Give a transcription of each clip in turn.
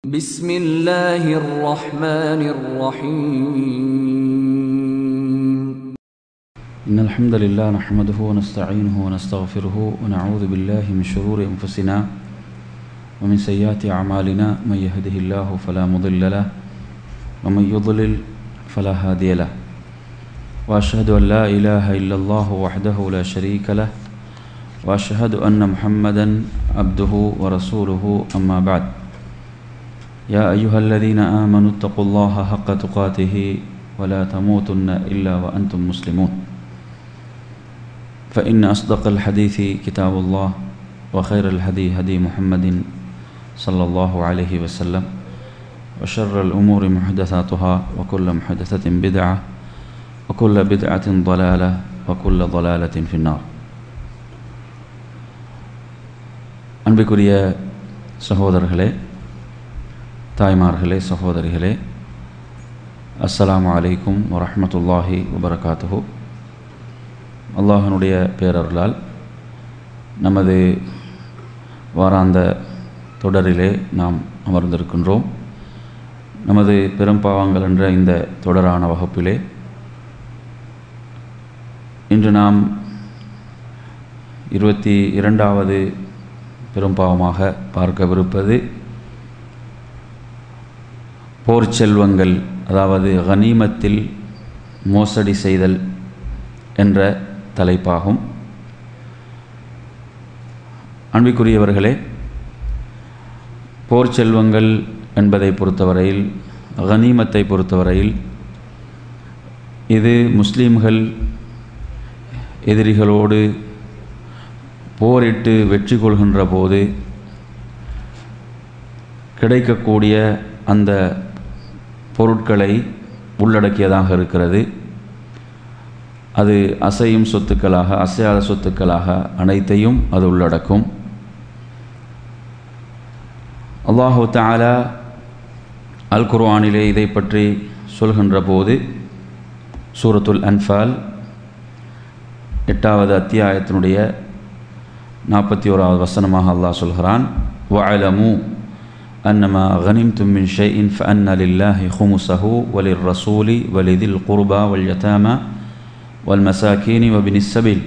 بسم الله الرحمن الرحيم إن الحمد لله نحمده ونستعينه ونستغفره ونعوذ بالله من شرور أنفسنا ومن سيئات أعمالنا من يهده الله فلا مضل له ومن يضلل فلا هادي له وأشهد أن لا إله إلا الله وحده لا شريك له وأشهد أن محمدا عبده ورسوله أما بعد يا أيها الذين آمنوا اتقوا الله حق تقاته ولا تموتن إلا وأنتم مسلمون فإن أصدق الحديث كتاب الله وخير الهدي هدي محمد صلى الله عليه وسلم وشر الأمور محدثاتها وكل محدثة بدعة وكل بدعة ضلالة وكل ضلالة في النار அன்பிற்குரிய சகோதரர்களே தாய்மார்களே சகோதரிகளே அஸ்ஸலாமு அலைக்கும் வரஹ்மத்துல்லாஹி வபரகாத்துஹு அல்லாஹனுடைய பேரருளால் நமது வாராந்த தொடரிலே நாம் அமர்ந்திருக்கின்றோம் நமது பெரும்பாவங்கள் என்ற இந்த தொடரான வகுப்பிலே இன்று நாம் இருபத்தி இரண்டாவது பெரும்பாவமாக பார்க்கவிருப்பது போர் செல்வங்கள் அதாவது கனிமத்தில் மோசடி செய்தல் என்ற தலைப்பாகும் அன்பிற்குரியவர்களே போர் செல்வங்கள் என்பதை பொறுத்தவரையில் கனிமத்தை பொறுத்தவரையில் இது முஸ்லீம்கள் எதிரிகளோடு போரிட்டு வெற்றி கொள்கின்ற போது கிடைக்கக்கூடிய அந்த பொருட்களை உள்ளடக்கியதாக இருக்கிறது அது அசையும் சொத்துக்களாக அசையாத சொத்துக்களாக அனைத்தையும் அது உள்ளடக்கும் அல்லாஹு தாலா அல் குர்ஆனிலே இதை பற்றி சொல்கின்ற போது சூரத்துல் அன்ஃபால் எட்டாவது அத்தியாயத்தினுடைய நாற்பத்தி ஓராவது வசனமாக அல்லாஹ் சொல்கிறான் வஅலமு أنما غنمتم من شيء فأن لله خمسه وللرسول ولذي القربى واليتامى والمساكين وابن السبيل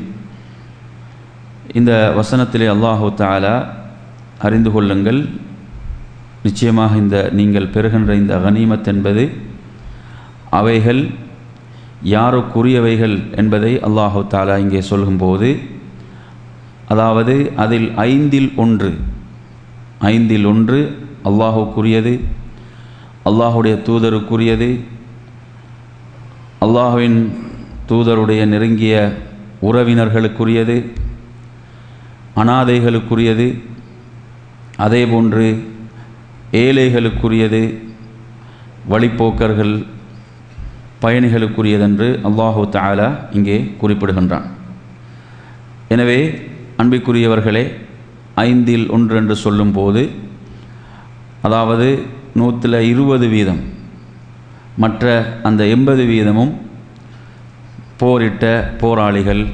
இந்த வசனத்திலே அல்லாஹு தாலா அறிந்து கொள்ளுங்கள் நிச்சயமாக இந்த நீங்கள் பெறுகின்ற இந்த கனிமத் என்பது அவைகள் யாருக்குரியவைகள் என்பதை அல்லாஹு தாலா இங்கே சொல்லும்போது அதாவது அதில் ஐந்தில் ஒன்று ஐந்தில் ஒன்று அல்லாஹுக்குரியது அல்லாஹுடைய தூதருக்குரியது அல்லாஹுவின் தூதருடைய நெருங்கிய உறவினர்களுக்குரியது அனாதைகளுக்குரியது அதேபோன்று ஏழைகளுக்குரியது வழிப்போக்கர்கள் பயணிகளுக்குரியதென்று அல்லாஹு தாலா இங்கே குறிப்பிடுகின்றான் எனவே அன்பிற்குரியவர்களே ஐந்தில் ஒன்று என்று சொல்லும்போது அதாவது நூற்றில் இருபது வீதம் மற்ற அந்த எண்பது வீதமும் போரிட்ட போராளிகள்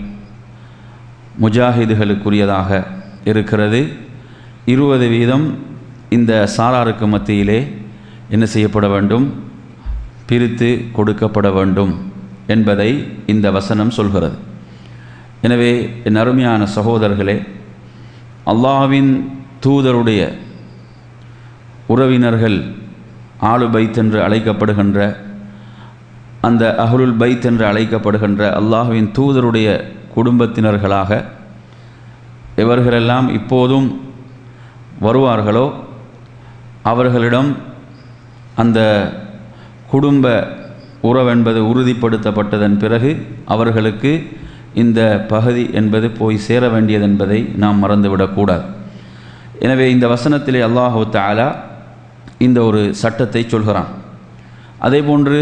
முஜாஹிதுகளுக்குரியதாக இருக்கிறது இருபது வீதம் இந்த சாராருக்கு மத்தியிலே என்ன செய்யப்பட வேண்டும் பிரித்து கொடுக்கப்பட வேண்டும் என்பதை இந்த வசனம் சொல்கிறது எனவே என் அருமையான சகோதரர்களே அல்லாவின் தூதருடைய உறவினர்கள் ஆளு பைத் என்று அழைக்கப்படுகின்ற அந்த அஹ்லுல் பைத் என்று அழைக்கப்படுகின்ற அல்லாஹுவின் தூதருடைய குடும்பத்தினர்களாக இவர்களெல்லாம் இப்போதும் வருவார்களோ அவர்களிடம் அந்த குடும்ப உறவென்பது உறுதிப்படுத்தப்பட்டதன் பிறகு அவர்களுக்கு இந்த பகுதி என்பது போய் சேர வேண்டியது என்பதை நாம் மறந்துவிடக்கூடாது எனவே இந்த வசனத்திலே அல்லாஹு தாலா இந்த ஒரு சட்டத்தை சொல்கிறான் அதே போன்று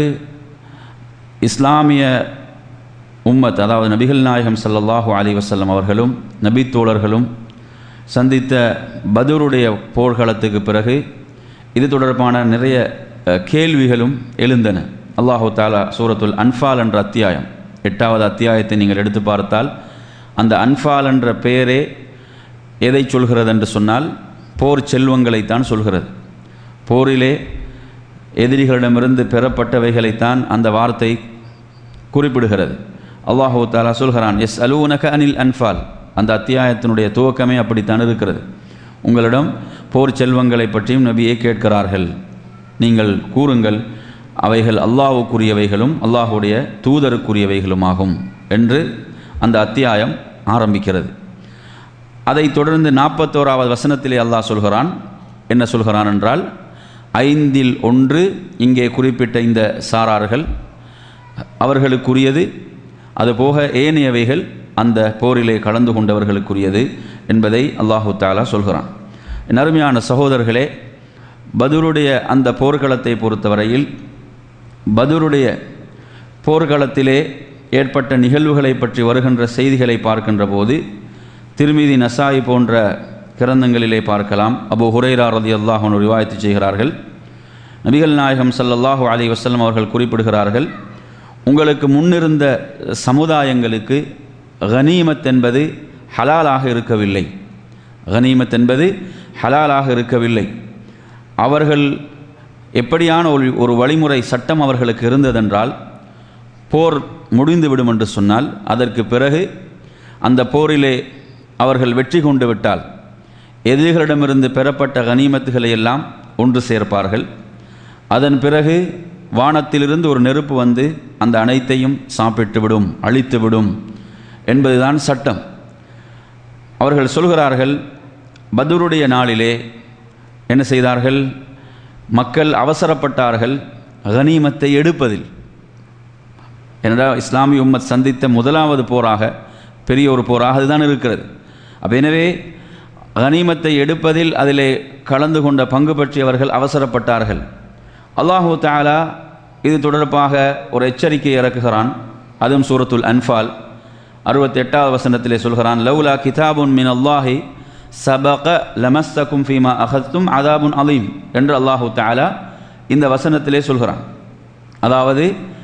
இஸ்லாமிய உம்மத் அதாவது நபிகள் நாயகம் சல்லல்லாஹு அலி வசல்லம் அவர்களும் நபி தோழர்களும் சந்தித்த பதூருடைய போர்க்களத்துக்கு பிறகு இது தொடர்பான நிறைய கேள்விகளும் எழுந்தன அல்லாஹு தாலா சூரத்துல் அன்ஃபால் என்ற அத்தியாயம் எட்டாவது அத்தியாயத்தை நீங்கள் எடுத்து பார்த்தால் அந்த அன்ஃபால் என்ற பெயரே எதை சொல்கிறது என்று சொன்னால் போர் செல்வங்களைத்தான் சொல்கிறது போரிலே எதிரிகளிடமிருந்து பெறப்பட்டவைகளைத்தான் அந்த வார்த்தை குறிப்பிடுகிறது அல்லாஹு தாலா சொல்கிறான் எஸ் அலூனக அனில் அன்ஃபால் அந்த அத்தியாயத்தினுடைய துவக்கமே அப்படித்தான் இருக்கிறது உங்களிடம் போர் செல்வங்களை பற்றியும் நபியை கேட்கிறார்கள் நீங்கள் கூறுங்கள் அவைகள் அல்லாஹுக்குரியவைகளும் அல்லாஹுடைய தூதருக்குரியவைகளுமாகும் என்று அந்த அத்தியாயம் ஆரம்பிக்கிறது அதைத் தொடர்ந்து நாற்பத்தோராவது வசனத்திலே அல்லாஹ் சொல்கிறான் என்ன சொல்கிறான் என்றால் ஐந்தில் ஒன்று இங்கே குறிப்பிட்ட இந்த சாரார்கள் அவர்களுக்குரியது அதுபோக ஏனையவைகள் அந்த போரிலே கலந்து கொண்டவர்களுக்குரியது என்பதை அல்லாஹு தாலா சொல்கிறான் என் அருமையான சகோதரர்களே பதுருடைய அந்த போர்க்களத்தை பொறுத்தவரையில் பதுருடைய போர்க்களத்திலே ஏற்பட்ட நிகழ்வுகளை பற்றி வருகின்ற செய்திகளை பார்க்கின்ற போது திருமிதி நசாய் போன்ற கிரந்தங்களிலே பார்க்கலாம் அபு ஹுரைரா ரதி அல்லாஹன் ரிவாயத்து செய்கிறார்கள் நபிகள் நாயகம் ஸல்லல்லாஹு அலைஹி வஸல்லம் அவர்கள் குறிப்பிடுகிறார்கள் உங்களுக்கு முன்னிருந்த சமுதாயங்களுக்கு கனீமத் என்பது ஹலாலாக இருக்கவில்லை கனீமத் என்பது ஹலாலாக இருக்கவில்லை அவர்கள் எப்படியான ஒரு ஒரு வழிமுறை சட்டம் அவர்களுக்கு இருந்ததென்றால் போர் முடிந்துவிடும் என்று சொன்னால் அதற்கு பிறகு அந்த போரிலே அவர்கள் வெற்றி கொண்டு விட்டால் எதிரிகளிடமிருந்து பெறப்பட்ட கனிமத்துகளை எல்லாம் ஒன்று சேர்ப்பார்கள் அதன் பிறகு வானத்திலிருந்து ஒரு நெருப்பு வந்து அந்த அனைத்தையும் சாப்பிட்டு விடும் அழித்து விடும் என்பதுதான் சட்டம் அவர்கள் சொல்கிறார்கள் பதுருடைய நாளிலே என்ன செய்தார்கள் மக்கள் அவசரப்பட்டார்கள் கனிமத்தை எடுப்பதில் ஏனென்றால் இஸ்லாமிய உம்மத் சந்தித்த முதலாவது போராக பெரிய ஒரு போராக அதுதான் இருக்கிறது அப்போ எனவே கனிமத்தை எடுப்பதில் அதிலே கலந்து கொண்ட பங்கு பற்றியவர்கள் அவசரப்பட்டார்கள் அல்லாஹு தாலா இது தொடர்பாக ஒரு எச்சரிக்கை இறக்குகிறான் அதுவும் சூரத்துல் அன்ஃபால் அறுபத்தெட்டாவது வசனத்திலே சொல்கிறான் லவ்லா கிதாபுன் மின் அல்லாஹி சபக லமஸ்தக்கும் ஃபீமா அகத்தும் அதாபுன் அலீம் என்று அல்லாஹு தாலா இந்த வசனத்திலே சொல்கிறான் அதாவது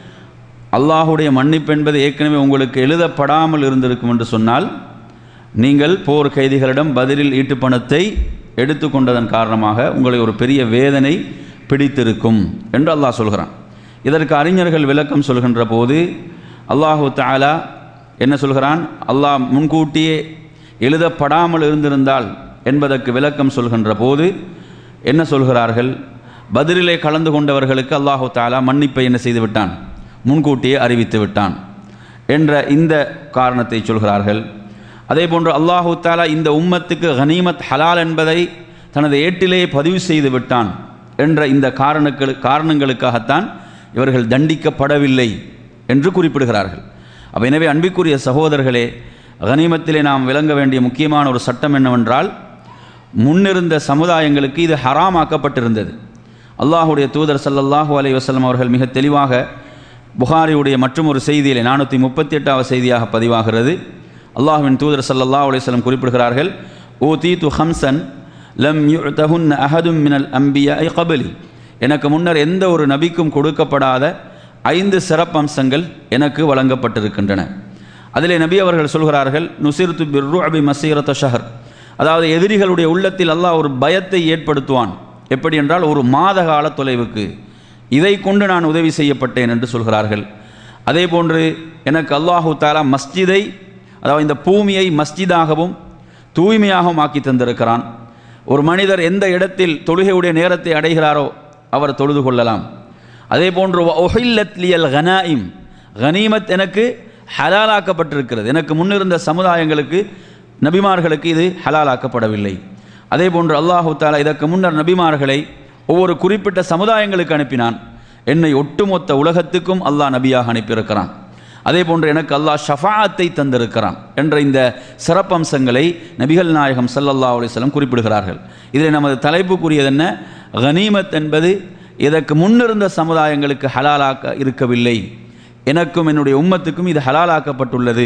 அல்லாஹுடைய மன்னிப்பு என்பது ஏற்கனவே உங்களுக்கு எழுதப்படாமல் இருந்திருக்கும் என்று சொன்னால் நீங்கள் போர் கைதிகளிடம் பதிலில் ஈட்டு பணத்தை எடுத்துக்கொண்டதன் காரணமாக உங்களை ஒரு பெரிய வேதனை பிடித்திருக்கும் என்று அல்லாஹ் சொல்கிறான் இதற்கு அறிஞர்கள் விளக்கம் சொல்கின்ற போது அல்லாஹு தாலா என்ன சொல்கிறான் அல்லாஹ் முன்கூட்டியே எழுதப்படாமல் இருந்திருந்தால் என்பதற்கு விளக்கம் சொல்கின்ற போது என்ன சொல்கிறார்கள் பதிலிலே கலந்து கொண்டவர்களுக்கு அல்லாஹு தாலா மன்னிப்பை என்ன செய்து விட்டான் முன்கூட்டியே அறிவித்து விட்டான் என்ற இந்த காரணத்தை சொல்கிறார்கள் அதே போன்று அல்லாஹு தாலா இந்த உம்மத்துக்கு கனீமத் ஹலால் என்பதை தனது ஏட்டிலே பதிவு செய்து விட்டான் என்ற இந்த காரணங்கள் காரணங்களுக்காகத்தான் இவர்கள் தண்டிக்கப்படவில்லை என்று குறிப்பிடுகிறார்கள் அப்போ எனவே அன்பிற்குரிய சகோதரர்களே கனிமத்திலே நாம் விளங்க வேண்டிய முக்கியமான ஒரு சட்டம் என்னவென்றால் முன்னிருந்த சமுதாயங்களுக்கு இது ஹராமாக்கப்பட்டிருந்தது அல்லாஹுடைய தூதர் சல்லல்லாஹூ அலை வசல்லம் அவர்கள் மிக தெளிவாக புகாரியுடைய மற்றும் ஒரு செய்தியிலே நானூற்றி முப்பத்தி எட்டாவது செய்தியாக பதிவாகிறது அல்லாஹுவின் தூதர் சல்லல்லா அலையம் குறிப்பிடுகிறார்கள் ஓ தீ து ஹம்சன் லம் யுத்தஹுன் அஹதும் மினல் அம்பியா கபலி எனக்கு முன்னர் எந்த ஒரு நபிக்கும் கொடுக்கப்படாத ஐந்து சிறப்பம்சங்கள் எனக்கு வழங்கப்பட்டிருக்கின்றன அதிலே நபி அவர்கள் சொல்கிறார்கள் நுசிர்து பிர்ரு அபி மசீரத்த ஷஹர் அதாவது எதிரிகளுடைய உள்ளத்தில் அல்லாஹ் ஒரு பயத்தை ஏற்படுத்துவான் எப்படி என்றால் ஒரு மாத கால தொலைவுக்கு இதை கொண்டு நான் உதவி செய்யப்பட்டேன் என்று சொல்கிறார்கள் அதே போன்று எனக்கு அல்லாஹு தாலா மஸ்ஜிதை அதாவது இந்த பூமியை மஸ்ஜிதாகவும் தூய்மையாகவும் ஆக்கி தந்திருக்கிறான் ஒரு மனிதர் எந்த இடத்தில் தொழுகையுடைய நேரத்தை அடைகிறாரோ அவர் தொழுது கொள்ளலாம் அதே போன்று ஒஹில்லத்லியல் கனாயிம் கனீமத் எனக்கு ஹலாலாக்கப்பட்டிருக்கிறது எனக்கு முன்னிருந்த சமுதாயங்களுக்கு நபிமார்களுக்கு இது ஹலாலாக்கப்படவில்லை அதே போன்று அல்லாஹு தாலா இதற்கு முன்னர் நபிமார்களை ஒவ்வொரு குறிப்பிட்ட சமுதாயங்களுக்கு அனுப்பினான் என்னை ஒட்டுமொத்த உலகத்துக்கும் அல்லாஹ் நபியாக அனுப்பியிருக்கிறான் அதே போன்று எனக்கு அல்லாஹ் ஷஃபாத்தை தந்திருக்கிறான் என்ற இந்த சிறப்பம்சங்களை நபிகள் நாயகம் சல்லல்லா அலிஸ்லம் குறிப்பிடுகிறார்கள் இதில் நமது தலைப்புக்குரியது என்ன கனீமத் என்பது இதற்கு முன்னிருந்த சமுதாயங்களுக்கு ஹலாலாக்க இருக்கவில்லை எனக்கும் என்னுடைய உம்மத்துக்கும் இது ஹலாலாக்கப்பட்டுள்ளது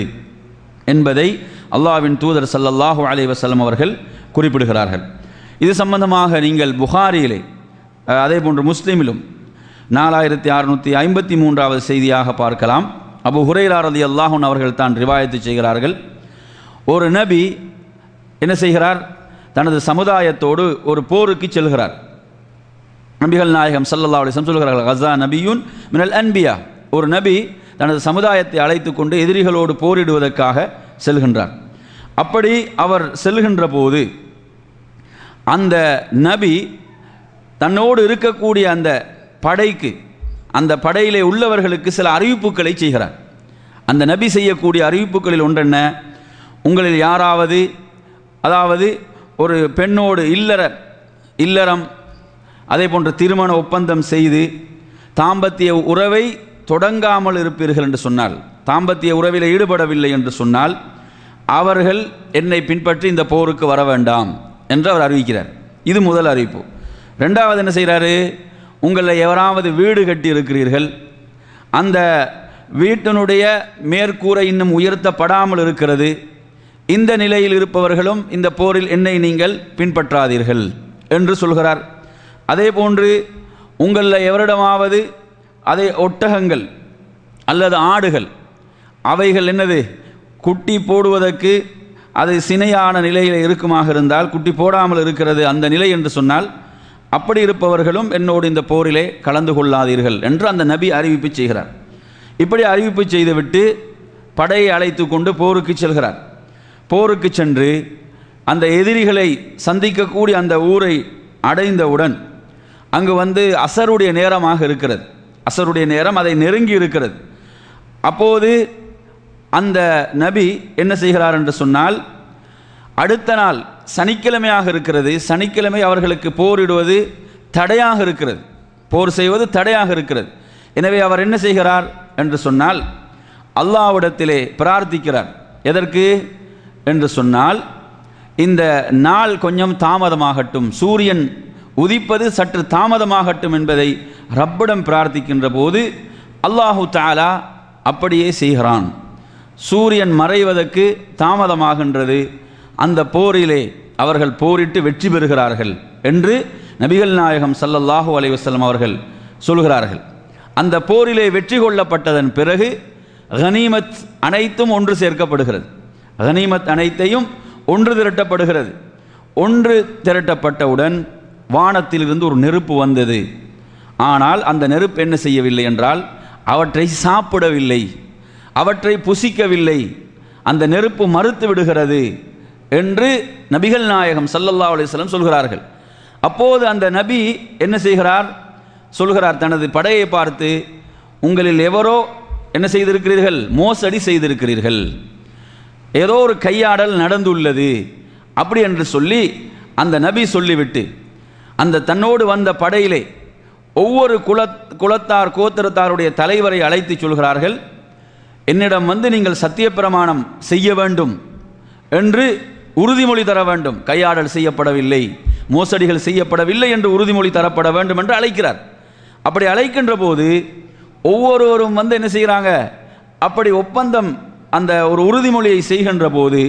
என்பதை அல்லாவின் தூதர் சல்லல்லாஹு அலை வசல்லம் அவர்கள் குறிப்பிடுகிறார்கள் இது சம்பந்தமாக நீங்கள் புகாரியிலே அதே போன்று முஸ்லீமிலும் நாலாயிரத்தி அறுநூற்றி ஐம்பத்தி மூன்றாவது செய்தியாக பார்க்கலாம் அபு ஹுரைரா ரதி அல்லாஹூன் அவர்கள் தான் ரிவாயத்து செய்கிறார்கள் ஒரு நபி என்ன செய்கிறார் தனது சமுதாயத்தோடு ஒரு போருக்கு செல்கிறார் நபிகள் நாயகம் ஸல்லல்லாஹு அலைஹி வஸல்லம் சொல்கிறார்கள் கஸா நபியுன் மினல் அன்பியா ஒரு நபி தனது சமுதாயத்தை அழைத்து கொண்டு எதிரிகளோடு போரிடுவதற்காக செல்கின்றார் அப்படி அவர் செல்கின்ற போது அந்த நபி தன்னோடு இருக்கக்கூடிய அந்த படைக்கு அந்த படையிலே உள்ளவர்களுக்கு சில அறிவிப்புகளை செய்கிறார் அந்த நபி செய்யக்கூடிய அறிவிப்புகளில் ஒன்றென்ன உங்களில் யாராவது அதாவது ஒரு பெண்ணோடு இல்லற இல்லறம் அதே போன்ற திருமண ஒப்பந்தம் செய்து தாம்பத்திய உறவை தொடங்காமல் இருப்பீர்கள் என்று சொன்னால் தாம்பத்திய உறவில் ஈடுபடவில்லை என்று சொன்னால் அவர்கள் என்னை பின்பற்றி இந்த போருக்கு வர வேண்டாம் என்று அவர் அறிவிக்கிறார் இது முதல் அறிவிப்பு ரெண்டாவது என்ன செய்கிறாரு உங்களில் எவராவது வீடு கட்டி இருக்கிறீர்கள் அந்த வீட்டினுடைய மேற்கூரை இன்னும் உயர்த்தப்படாமல் இருக்கிறது இந்த நிலையில் இருப்பவர்களும் இந்த போரில் என்னை நீங்கள் பின்பற்றாதீர்கள் என்று சொல்கிறார் அதே போன்று உங்களில் எவரிடமாவது அதை ஒட்டகங்கள் அல்லது ஆடுகள் அவைகள் என்னது குட்டி போடுவதற்கு அது சினையான நிலையில் இருக்குமாக இருந்தால் குட்டி போடாமல் இருக்கிறது அந்த நிலை என்று சொன்னால் அப்படி இருப்பவர்களும் என்னோடு இந்த போரிலே கலந்து கொள்ளாதீர்கள் என்று அந்த நபி அறிவிப்பு செய்கிறார் இப்படி அறிவிப்பு செய்துவிட்டு படையை அழைத்து கொண்டு போருக்கு செல்கிறார் போருக்கு சென்று அந்த எதிரிகளை சந்திக்கக்கூடிய அந்த ஊரை அடைந்தவுடன் அங்கு வந்து அசருடைய நேரமாக இருக்கிறது அசருடைய நேரம் அதை நெருங்கி இருக்கிறது அப்போது அந்த நபி என்ன செய்கிறார் என்று சொன்னால் அடுத்த நாள் சனிக்கிழமையாக இருக்கிறது சனிக்கிழமை அவர்களுக்கு போரிடுவது தடையாக இருக்கிறது போர் செய்வது தடையாக இருக்கிறது எனவே அவர் என்ன செய்கிறார் என்று சொன்னால் அல்லாவிடத்திலே பிரார்த்திக்கிறார் எதற்கு என்று சொன்னால் இந்த நாள் கொஞ்சம் தாமதமாகட்டும் சூரியன் உதிப்பது சற்று தாமதமாகட்டும் என்பதை ரப்பிடம் பிரார்த்திக்கின்ற போது அல்லாஹு தாலா அப்படியே செய்கிறான் சூரியன் மறைவதற்கு தாமதமாகின்றது அந்த போரிலே அவர்கள் போரிட்டு வெற்றி பெறுகிறார்கள் என்று நபிகள் நாயகம் ஸல்லல்லாஹு அலைஹி வஸல்லம் அவர்கள் சொல்கிறார்கள் அந்த போரிலே வெற்றி கொள்ளப்பட்டதன் பிறகு கனிமத் அனைத்தும் ஒன்று சேர்க்கப்படுகிறது கனிமத் அனைத்தையும் ஒன்று திரட்டப்படுகிறது ஒன்று திரட்டப்பட்டவுடன் வானத்திலிருந்து ஒரு நெருப்பு வந்தது ஆனால் அந்த நெருப்பு என்ன செய்யவில்லை என்றால் அவற்றை சாப்பிடவில்லை அவற்றை புசிக்கவில்லை அந்த நெருப்பு மறுத்து விடுகிறது என்று நபிகள் நாயகம் ஸல்லல்லாஹு அலைஹி வஸல்லம் சொல்கிறார்கள் அப்போது அந்த நபி என்ன செய்கிறார் சொல்கிறார் தனது படையை பார்த்து உங்களில் எவரோ என்ன செய்திருக்கிறீர்கள் மோசடி செய்திருக்கிறீர்கள் ஏதோ ஒரு கையாடல் நடந்துள்ளது அப்படி என்று சொல்லி அந்த நபி சொல்லிவிட்டு அந்த தன்னோடு வந்த படையிலே ஒவ்வொரு குல குலத்தார் கோத்திரத்தாருடைய தலைவரை அழைத்து சொல்கிறார்கள் என்னிடம் வந்து நீங்கள் சத்திய பிரமாணம் செய்ய வேண்டும் என்று உறுதிமொழி தர வேண்டும் கையாடல் செய்யப்படவில்லை மோசடிகள் செய்யப்படவில்லை என்று உறுதிமொழி தரப்பட வேண்டும் என்று அழைக்கிறார் அப்படி அழைக்கின்ற போது ஒவ்வொருவரும் வந்து என்ன செய்கிறாங்க அப்படி ஒப்பந்தம் அந்த ஒரு உறுதிமொழியை செய்கின்ற போது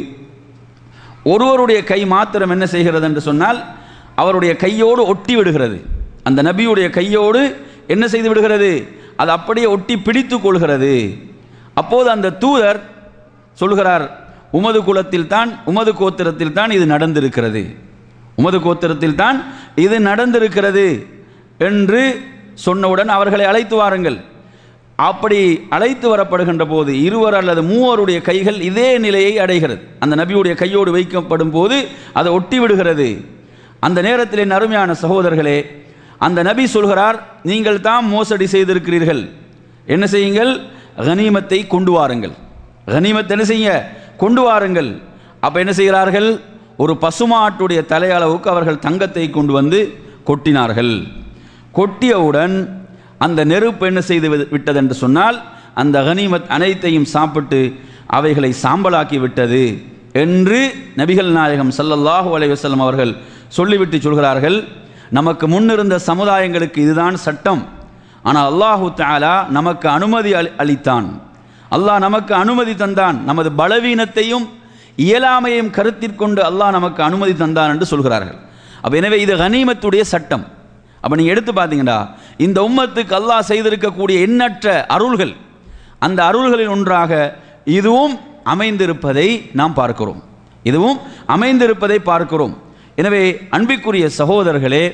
ஒருவருடைய கை மாத்திரம் என்ன செய்கிறது என்று சொன்னால் அவருடைய கையோடு ஒட்டி விடுகிறது அந்த நபியுடைய கையோடு என்ன செய்து விடுகிறது அது அப்படியே ஒட்டி பிடித்து கொள்கிறது அப்போது அந்த தூதர் சொல்கிறார் உமது குலத்தில் தான் உமது கோத்திரத்தில் தான் இது நடந்திருக்கிறது உமது கோத்திரத்தில் தான் இது நடந்திருக்கிறது என்று சொன்னவுடன் அவர்களை அழைத்து வாருங்கள் அப்படி அழைத்து வரப்படுகின்ற போது இருவர் அல்லது மூவருடைய கைகள் இதே நிலையை அடைகிறது அந்த நபியுடைய கையோடு வைக்கப்படும் போது அதை ஒட்டி விடுகிறது அந்த நேரத்தில் என் அருமையான சகோதரர்களே அந்த நபி சொல்கிறார் நீங்கள் தாம் மோசடி செய்திருக்கிறீர்கள் என்ன செய்யுங்கள் கனிமத்தை கொண்டு வாருங்கள் கனிமத்தை என்ன செய்ய கொண்டு வாருங்கள் அப்போ என்ன செய்கிறார்கள் ஒரு பசுமாட்டுடைய தலையளவுக்கு அவர்கள் தங்கத்தை கொண்டு வந்து கொட்டினார்கள் கொட்டியவுடன் அந்த நெருப்பு என்ன செய்து வி- விட்டதென்று சொன்னால் அந்த கனிமத் அனைத்தையும் சாப்பிட்டு அவைகளை சாம்பலாக்கி விட்டது என்று நபிகள் நாயகம் ஸல்லல்லாஹு அலைஹி வஸல்லம் அவர்கள் சொல்லிவிட்டு சொல்கிறார்கள் நமக்கு முன்னிருந்த சமுதாயங்களுக்கு இதுதான் சட்டம் ஆனால் அல்லாஹு தஆலா நமக்கு அனுமதி அளி- அளித்தான் அல்லாஹ் நமக்கு அனுமதி தந்தான் நமது பலவீனத்தையும் இயலாமையும் கருத்திற்கொண்டு அல்லாஹ் நமக்கு அனுமதி தந்தான் என்று சொல்கிறார்கள் அப்ப எனவே இது கனிமத்துடைய சட்டம் அப்ப நீங்க எடுத்து பார்த்தீங்கன்னா இந்த உம்மத்துக்கு அல்லாஹ் செய்திருக்கக்கூடிய எண்ணற்ற அருள்கள் அந்த அருள்களில் ஒன்றாக இதுவும் அமைந்திருப்பதை நாம் பார்க்கிறோம் இதுவும் அமைந்திருப்பதை பார்க்கிறோம் எனவே அன்பிற்குரிய சகோதரர்களே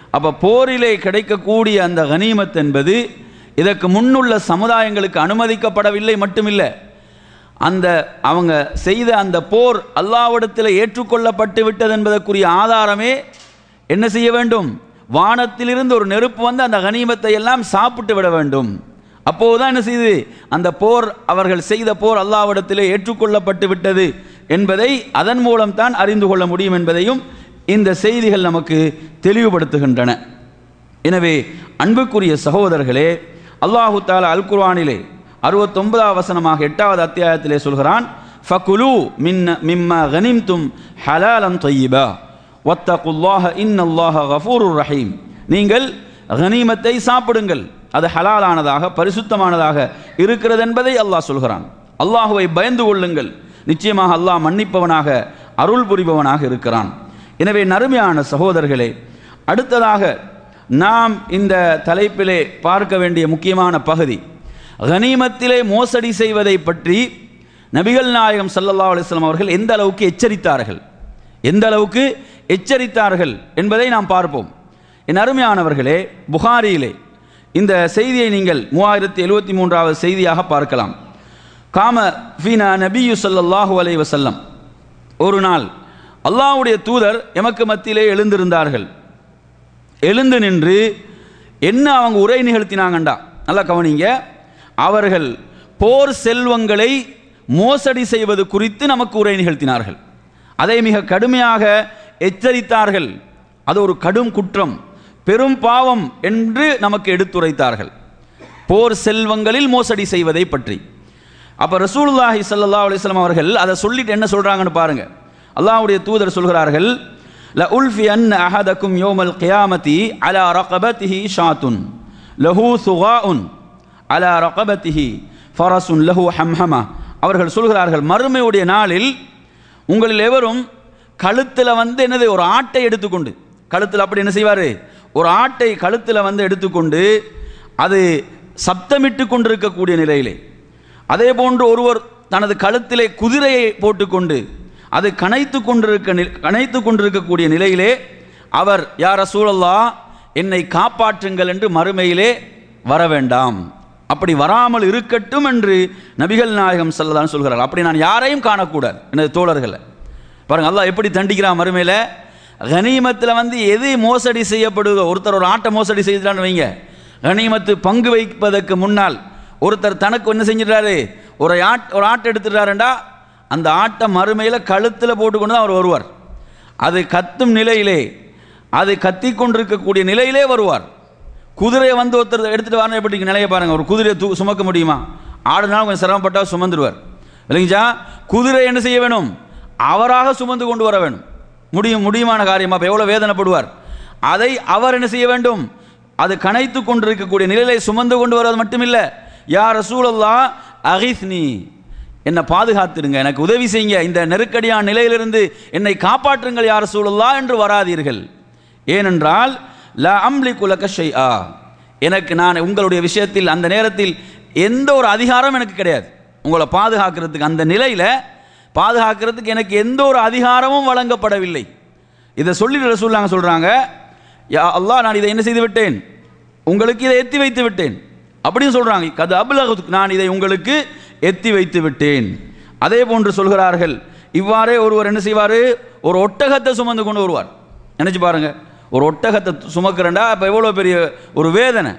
அப்போ போரிலே கிடைக்கக்கூடிய அந்த கனிமத் என்பது இதற்கு முன்னுள்ள சமுதாயங்களுக்கு அனுமதிக்கப்படவில்லை மட்டுமில்லை அந்த அவங்க செய்த அந்த போர் அல்லாவிடத்தில் ஏற்றுக்கொள்ளப்பட்டு விட்டது என்பதற்குரிய ஆதாரமே என்ன செய்ய வேண்டும் வானத்திலிருந்து ஒரு நெருப்பு வந்து அந்த கனிமத்தை எல்லாம் சாப்பிட்டு விட வேண்டும் அப்போதுதான் என்ன செய்து அந்த போர் அவர்கள் செய்த போர் அல்லாவிடத்திலே ஏற்றுக்கொள்ளப்பட்டு விட்டது என்பதை அதன் மூலம் தான் அறிந்து கொள்ள முடியும் என்பதையும் இந்த செய்திகள் நமக்கு தெளிவுபடுத்துகின்றன எனவே அன்புக்குரிய சகோதரர்களே அல்லாஹு தாலா அல் குர்ஆனிலே அறுபத்தொன்பதாவது வசனமாக எட்டாவது அத்தியாயத்திலே சொல்கிறான் ஃபகுலு மின்ன மிம்ம கனிம்தும் ஹலாலம் தொய்யிபா ஒத்தகுல்லாஹ இன்னல்லாஹ கஃபூருர் ரஹீம் நீங்கள் கனிமத்தை சாப்பிடுங்கள் அது ஹலாலானதாக பரிசுத்தமானதாக இருக்கிறது என்பதை அல்லாஹ் சொல்கிறான் அல்லாஹுவை பயந்து கொள்ளுங்கள் நிச்சயமாக அல்லாஹ் மன்னிப்பவனாக அருள் புரிபவனாக இருக்கிறான் எனவே நறுமையான சகோதரர்களே அடுத்ததாக நாம் இந்த தலைப்பிலே பார்க்க வேண்டிய முக்கியமான பகுதி கனிமத்திலே மோசடி செய்வதை பற்றி நபிகள் நாயகம் ஸல்லல்லாஹு அலைஹி வஸல்லம் அவர்கள் எந்த அளவுக்கு எச்சரித்தார்கள் எந்த அளவுக்கு எச்சரித்தார்கள் என்பதை நாம் பார்ப்போம் என் அருமையானவர்களே புகாரியிலே இந்த செய்தியை நீங்கள் மூவாயிரத்தி எழுபத்தி மூன்றாவது செய்தியாக பார்க்கலாம் காம ஃபீனா நபியு ஸல்லல்லாஹு அலைஹி வஸல்லம் ஒரு நாள் அல்லாஹ்வுடைய தூதர் எமக்கு மத்தியிலே எழுந்திருந்தார்கள் எழுந்து நின்று என்ன அவங்க உரை நிகழ்த்தினாங்கண்டா நல்லா கவனிங்க அவர்கள் போர் செல்வங்களை மோசடி செய்வது குறித்து நமக்கு உரை நிகழ்த்தினார்கள் அதை மிக கடுமையாக எச்சரித்தார்கள் அது ஒரு கடும் குற்றம் பெரும் பாவம் என்று நமக்கு எடுத்துரைத்தார்கள் போர் செல்வங்களில் மோசடி செய்வதை பற்றி அப்போ ரசூலுல்லாஹி ஸல்லல்லாஹு அலைஹி வஸல்லம் அவர்கள் அதை சொல்லிட்டு என்ன சொல்றாங்கன்னு பாருங்க அல்லாஹ்வுடைய தூதர் சொல்கிறார்கள் ல உல்ஃபி அன் அஹதக்கும் யோமல் கியாமதி அலா ரகபத்திஹி ஷாத்துன் லஹு சுகாஉன் அலா ரகபத்திஹி ஃபரசுன் லஹு ஹம்ஹமா அவர்கள் சொல்கிறார்கள் மறுமையுடைய நாளில் உங்களில் எவரும் கழுத்தில் வந்து என்னது ஒரு ஆட்டை எடுத்துக்கொண்டு கழுத்தில் அப்படி என்ன செய்வார் ஒரு ஆட்டை கழுத்தில் வந்து எடுத்துக்கொண்டு அது சப்தமிட்டு கொண்டிருக்கக்கூடிய நிலையிலே அதே போன்று ஒருவர் தனது கழுத்திலே குதிரையை போட்டுக்கொண்டு அது கனைத்து கொண்டிருக்க நி- கனைத்து கொண்டிருக்கக்கூடிய நிலையிலே அவர் யார் சூழல்லா என்னை காப்பாற்றுங்கள் என்று மறுமையிலே வர வேண்டாம் அப்படி வராமல் இருக்கட்டும் என்று நபிகள் நாயகம் சொல்லதான் சொல்கிறார் அப்படி நான் யாரையும் காணக்கூடாது எனது தோழர்களை பாருங்க அல்லாஹ் எப்படி தண்டிக்கிறான் மறுமையில் கனிமத்தில் வந்து எது மோசடி செய்யப்படுதோ ஒருத்தர் ஒரு ஆட்டை மோசடி செய்துட்டான்னு வைங்க கனிமத்து பங்கு வைப்பதற்கு முன்னால் ஒருத்தர் தனக்கு என்ன செஞ்சிடறாரு ஒரு ஆட் ஒரு ஆட்டை எடுத்துட்டாருண்டா அந்த ஆட்டை மறுமையில் கழுத்தில் போட்டுக்கொண்டு தான் அவர் வருவார் அது கத்தும் நிலையிலே அது கத்தி கொண்டிருக்கக்கூடிய நிலையிலே வருவார் குதிரையை வந்து ஒருத்தர் எடுத்துகிட்டு வரணும் எப்படி நிலையை பாருங்கள் ஒரு குதிரையை தூ சுமக்க முடியுமா ஆடுனாலும் கொஞ்சம் சிரமப்பட்டா சுமந்துருவார் இல்லைங்களா குதிரை என்ன செய்ய வேணும் அவராக சுமந்து கொண்டு வர வேணும் முடியும் முடியுமான காரியமா அப்போ எவ்வளோ வேதனைப்படுவார் அதை அவர் என்ன செய்ய வேண்டும் அது கனைத்து கொண்டிருக்கக்கூடிய நிலையை சுமந்து கொண்டு வருவது மட்டுமில்லை யார் ரசூலல்லா அகிஸ்னி என்னை பாதுகாத்துடுங்க எனக்கு உதவி செய்யுங்க இந்த நெருக்கடியான நிலையிலிருந்து என்னை காப்பாற்றுங்கள் யார் ரசூலுல்லா என்று வராதீர்கள் ஏனென்றால் ல அம்லி குலக ஷைஆ எனக்கு நான் உங்களுடைய விஷயத்தில் அந்த நேரத்தில் எந்த ஒரு அதிகாரம் எனக்கு கிடையாது உங்களை பாதுகாக்கிறதுக்கு அந்த நிலையில் பாதுகாக்கிறதுக்கு எனக்கு எந்த ஒரு அதிகாரமும் வழங்கப்படவில்லை இதை சொல்லிட்டு ரசூல்லாங்க சொல்கிறாங்க யா அல்லாஹ் நான் இதை என்ன செய்து விட்டேன் உங்களுக்கு இதை எத்தி வைத்து விட்டேன் அப்படின்னு சொல்கிறாங்க கது அபுலகு நான் இதை உங்களுக்கு எத்தி வைத்து விட்டேன் அதே போன்று சொல்கிறார்கள் இவ்வாறே ஒருவர் என்ன செய்வார் ஒரு ஒட்டகத்தை சுமந்து கொண்டு வருவார் நினச்சி பாருங்க ஒரு ஒட்டகத்தை சுமக்கிறண்டா இப்போ எவ்வளோ பெரிய ஒரு வேதனை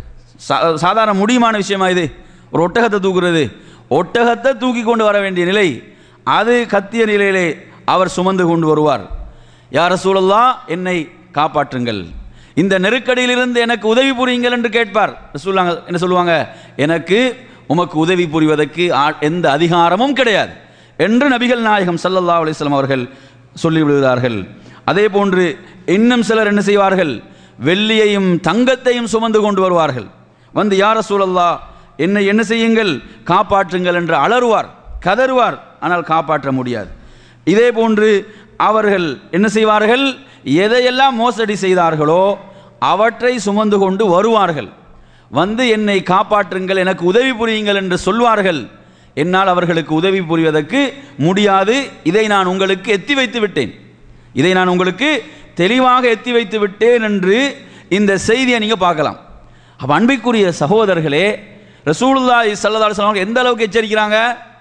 சா சாதாரண முடியுமான விஷயமா இது ஒரு ஒட்டகத்தை தூக்குறது ஒட்டகத்தை தூக்கி கொண்டு வர வேண்டிய நிலை அது கத்திய நிலையிலே அவர் சுமந்து கொண்டு வருவார் யார் ரசூலல்லா என்னை காப்பாற்றுங்கள் இந்த நெருக்கடியிலிருந்து எனக்கு உதவி புரியுங்கள் என்று கேட்பார் ரசூலுல்லாங்க என்ன சொல்லுவாங்க எனக்கு உமக்கு உதவி புரிவதற்கு ஆ- எந்த அதிகாரமும் கிடையாது என்று நபிகள் நாயகம் ஸல்லல்லாஹு அலைஹி வஸல்லம் அவர்கள் சொல்லிவிடுகிறார்கள் அதே போன்று இன்னும் சிலர் என்ன செய்வார்கள் வெள்ளியையும் தங்கத்தையும் சுமந்து கொண்டு வருவார்கள் வந்து யார சூழல்லா என்னை என்ன செய்யுங்கள் காப்பாற்றுங்கள் என்று அலறுவார் கதறுவார் ஆனால் காப்பாற்ற முடியாது இதே போன்று அவர்கள் என்ன செய்வார்கள் எதையெல்லாம் மோசடி செய்தார்களோ அவற்றை சுமந்து கொண்டு வருவார்கள் வந்து என்னை காப்பாற்றுங்கள் எனக்கு உதவி புரியுங்கள் என்று சொல்வார்கள் என்னால் அவர்களுக்கு உதவி புரிவதற்கு முடியாது இதை நான் உங்களுக்கு எத்தி வைத்து விட்டேன் இதை நான் உங்களுக்கு தெளிவாக எத்தி வைத்து விட்டேன் என்று இந்த செய்தியை நீங்கள் பார்க்கலாம் அப்போ அன்பிற்குரிய சகோதரர்களே ரசூலுல்லாஹி ஸல்லல்லாஹு அலைஹி வஸல்லம் எந்த அளவுக்கு எச்சரிக்கிறாங்க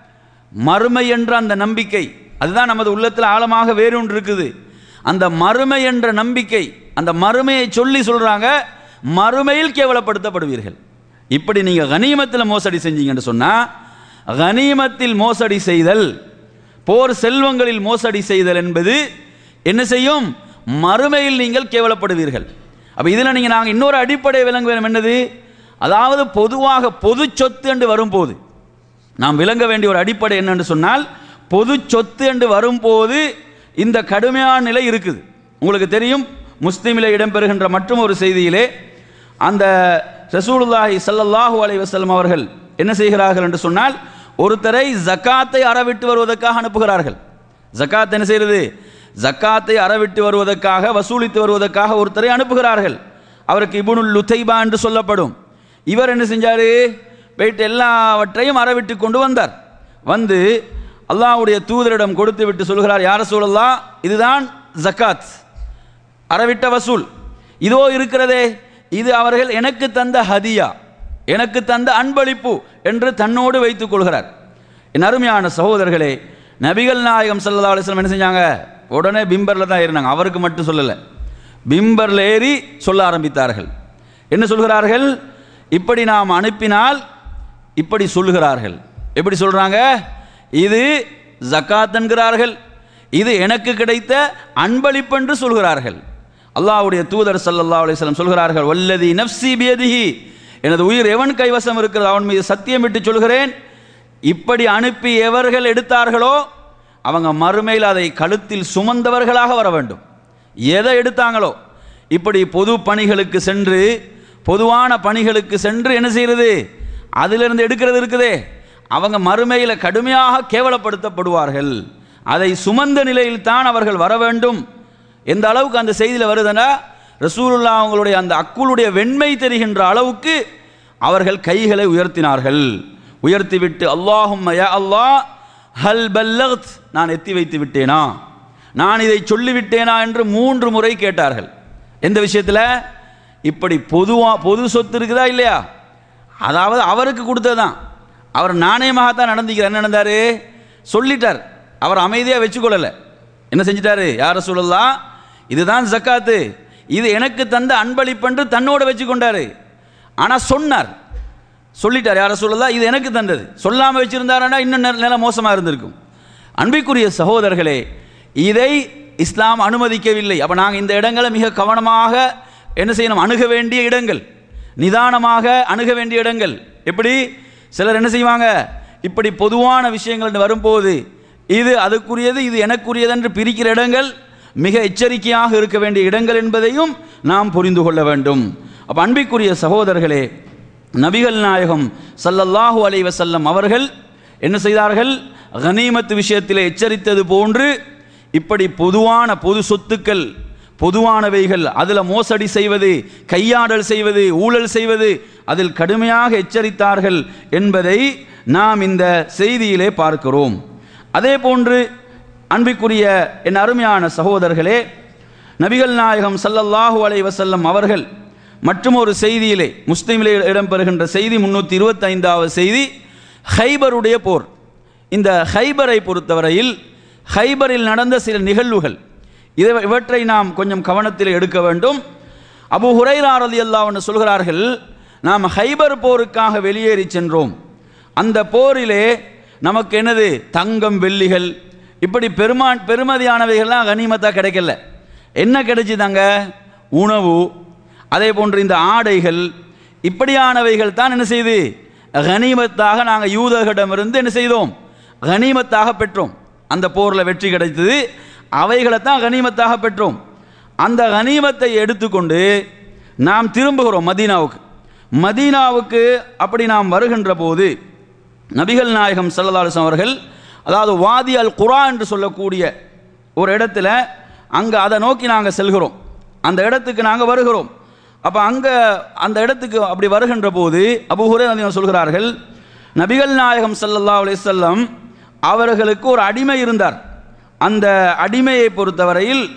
மறுமை என்ற அந்த நம்பிக்கை அதுதான் நமது உள்ளத்தில் ஆழமாக வேறு ஒன்று இருக்குது அந்த மறுமை என்ற நம்பிக்கை அந்த மறுமையை சொல்லி சொல்றாங்க மறுமையில் கேவலப்படுத்தப்படுவீர்கள் இப்படி நீங்கள் கனிமத்தில் மோசடி செஞ்சீங்கன்னு சொன்னால் கனிமத்தில் மோசடி செய்தல் போர் செல்வங்களில் மோசடி செய்தல் என்பது என்ன செய்யும் மறுமையில் நீங்கள் கேவலப்படுவீர்கள் அப்போ இதில் நீங்கள் நாங்கள் இன்னொரு அடிப்படை விளங்க வேணும் என்னது அதாவது பொதுவாக பொது சொத்து என்று வரும்போது நாம் விளங்க வேண்டிய ஒரு அடிப்படை என்னன்னு சொன்னால் பொது சொத்து என்று வரும்போது இந்த கடுமையான நிலை இருக்குது உங்களுக்கு தெரியும் முஸ்லீமில் இடம்பெறுகின்ற மற்றும் ஒரு செய்தியிலே அந்த ரசூலுல்லாஹி ஸல்லல்லாஹு அலைஹி வஸல்லம் அவர்கள் என்ன செய்கிறார்கள் என்று சொன்னால் ஒருத்தரை ஜக்காத்தை அறவிட்டு வருவதற்காக அனுப்புகிறார்கள் ஜக்காத் என்ன செய்கிறது ஜக்காத்தை அறவிட்டு வருவதற்காக வசூலித்து வருவதற்காக ஒருத்தரை அனுப்புகிறார்கள் அவருக்கு இபுனுல் லுத்தைபா என்று சொல்லப்படும் இவர் என்ன செஞ்சாரு போயிட்டு எல்லாவற்றையும் அறவிட்டு கொண்டு வந்தார் வந்து அல்லாஹ்வுடைய தூதரிடம் கொடுத்து விட்டு சொல்கிறார் யார சூழல்லா இதுதான் ஜக்காத் அறவிட்ட வசூல் இதோ இருக்கிறதே இது அவர்கள் எனக்கு தந்த ஹதியா எனக்கு தந்த அன்பளிப்பு என்று தன்னோடு வைத்துக் கொள்கிறார் என் அருமையான சகோதரர்களே நபிகள் நாயகம் ஸல்லல்லாஹு அலைஹி வஸல்லம் என்ன செஞ்சாங்க உடனே பிம்பரில் தான் ஏறினாங்க அவருக்கு மட்டும் சொல்லலை பிம்பரில் ஏறி சொல்ல ஆரம்பித்தார்கள் என்ன சொல்கிறார்கள் இப்படி நாம் அனுப்பினால் இப்படி சொல்லுகிறார்கள் எப்படி சொல்றாங்க இது ஜக்காத் என்கிறார்கள் இது எனக்கு கிடைத்த அன்பளிப்பு என்று சொல்கிறார்கள் அல்லாஹ்வுடைய தூதர் ஸல்லல்லாஹு அலைஹி வஸல்லம் சொல்கிறார்கள் வல்லதி நஃப்சி பியதிஹி எனது உயிர் எவன் கைவசம் இருக்கிறது அவன் மீது சத்தியமிட்டு சொல்கிறேன் இப்படி அனுப்பி எவர்கள் எடுத்தார்களோ அவங்க மறுமையில் அதை கழுத்தில் சுமந்தவர்களாக வர வேண்டும் எதை எடுத்தாங்களோ இப்படி பொது பணிகளுக்கு சென்று பொதுவான பணிகளுக்கு சென்று என்ன செய்யறது அதிலிருந்து எடுக்கிறது இருக்குதே அவங்க மறுமையில் கடுமையாக கேவலப்படுத்தப்படுவார்கள் அதை சுமந்த நிலையில் தான் அவர்கள் வர வேண்டும் எந்த அளவுக்கு அந்த செய்தியில் வருதுன்னா ரசூலுல்லா அவங்களுடைய அந்த அக்குளுடைய வெண்மை தெரிகின்ற அளவுக்கு அவர்கள் கைகளை உயர்த்தினார்கள் உயர்த்திவிட்டு அல்லாஹும் யா அல்லாஹ் ஹல் பல்லத் நான் எத்தி வைத்து விட்டேனா நான் இதை சொல்லிவிட்டேனா என்று மூன்று முறை கேட்டார்கள் எந்த விஷயத்தில் இப்படி பொதுவா பொது சொத்து இருக்குதா இல்லையா அதாவது அவருக்கு கொடுத்ததுதான் அவர் நாணயமாகத்தான் நடந்துக்கிறார் என்ன நடந்தாரு சொல்லிட்டார் அவர் அமைதியாக வச்சுக்கொள்ளலை என்ன செஞ்சிட்டாரு யார சொல்லலாம் இதுதான் ஜக்காத்து இது எனக்கு தந்த அன்பளிப்பென்று தன்னோட வச்சு கொண்டாரு ஆனால் சொன்னார் சொல்லிட்டார் யார சொல்லலாம் இது எனக்கு தந்தது சொல்லாமல் வச்சிருந்தாருன்னா இன்னும் நில- நிலை மோசமாக இருந்திருக்கும் அன்பிற்குரிய சகோதரர்களே இதை இஸ்லாம் அனுமதிக்கவில்லை அப்போ நாங்கள் இந்த இடங்களை மிக கவனமாக என்ன செய்யணும் அணுக வேண்டிய இடங்கள் நிதானமாக அணுக வேண்டிய இடங்கள் எப்படி சிலர் என்ன செய்வாங்க இப்படி பொதுவான விஷயங்கள் என்று வரும்போது இது அதுக்குரியது இது எனக்குரியது என்று பிரிக்கிற இடங்கள் மிக எச்சரிக்கையாக இருக்க வேண்டிய இடங்கள் என்பதையும் நாம் புரிந்து கொள்ள வேண்டும் அப்போ அன்பிற்குரிய சகோதரர்களே நபிகள் நாயகம் ஸல்லல்லாஹு அலைஹி வஸல்லம் அவர்கள் என்ன செய்தார்கள் கனிமத் விஷயத்தில் எச்சரித்தது போன்று இப்படி பொதுவான பொது சொத்துக்கள் பொதுவானவைகள் அதில் மோசடி செய்வது கையாடல் செய்வது ஊழல் செய்வது அதில் கடுமையாக எச்சரித்தார்கள் என்பதை நாம் இந்த செய்தியிலே பார்க்கிறோம் அதே போன்று அன்பிற்குரிய என் அருமையான சகோதரர்களே நபிகள் நாயகம் ஸல்லல்லாஹு அலைஹி வஸல்லம் அவர்கள் மற்றும் ஒரு செய்தியிலே முஸ்லிமிலே இடம்பெறுகின்ற செய்தி முன்னூற்றி இருபத்தைந்தாவது செய்தி ஹைபருடைய போர் இந்த ஹைபரை பொறுத்தவரையில் ஹைபரில் நடந்த சில நிகழ்வுகள் இதை இவற்றை நாம் கொஞ்சம் கவனத்தில் எடுக்க வேண்டும் அபு ஹுரைரா ரலியல்லாஹு அன்ஹு சொல்கிறார்கள் நாம் ஹைபர் போருக்காக வெளியேறி சென்றோம் அந்த போரிலே நமக்கு என்னது தங்கம் வெள்ளிகள் இப்படி பெருமா பெருமதியானவைகள்லாம் கனிமத்தாக கிடைக்கல என்ன கிடைச்சிதாங்க உணவு அதே போன்று இந்த ஆடைகள் இப்படியானவைகள் தான் என்ன செய்து கனிமத்தாக நாங்கள் யூதர்களிடமிருந்து என்ன செய்தோம் கனிமத்தாக பெற்றோம் அந்த போரில் வெற்றி கிடைத்தது அவைகளை தான் கனிமத்தாக பெற்றோம் அந்த கனிமத்தை எடுத்துக்கொண்டு நாம் திரும்புகிறோம் மதீனாவுக்கு மதீனாவுக்கு அப்படி நாம் வருகின்ற போது நபிகள் நாயகம் ஸல்லல்லாஹு அலைஹி வஸல்லம் அவர்கள் அதாவது வாதி அல் குரா என்று சொல்லக்கூடிய ஒரு இடத்துல அங்கே அதை நோக்கி நாங்கள் செல்கிறோம் அந்த இடத்துக்கு நாங்கள் வருகிறோம் அப்போ அங்கே அந்த இடத்துக்கு அப்படி வருகின்ற போது அபு ஹுரைரா சொல்கிறார்கள் நபிகள் நாயகம் ஸல்லல்லாஹு அலைஹி வஸல்லம் அவர்களுக்கு ஒரு அடிமை இருந்தார் அந்த அடிமையை பொறுத்தவரையில்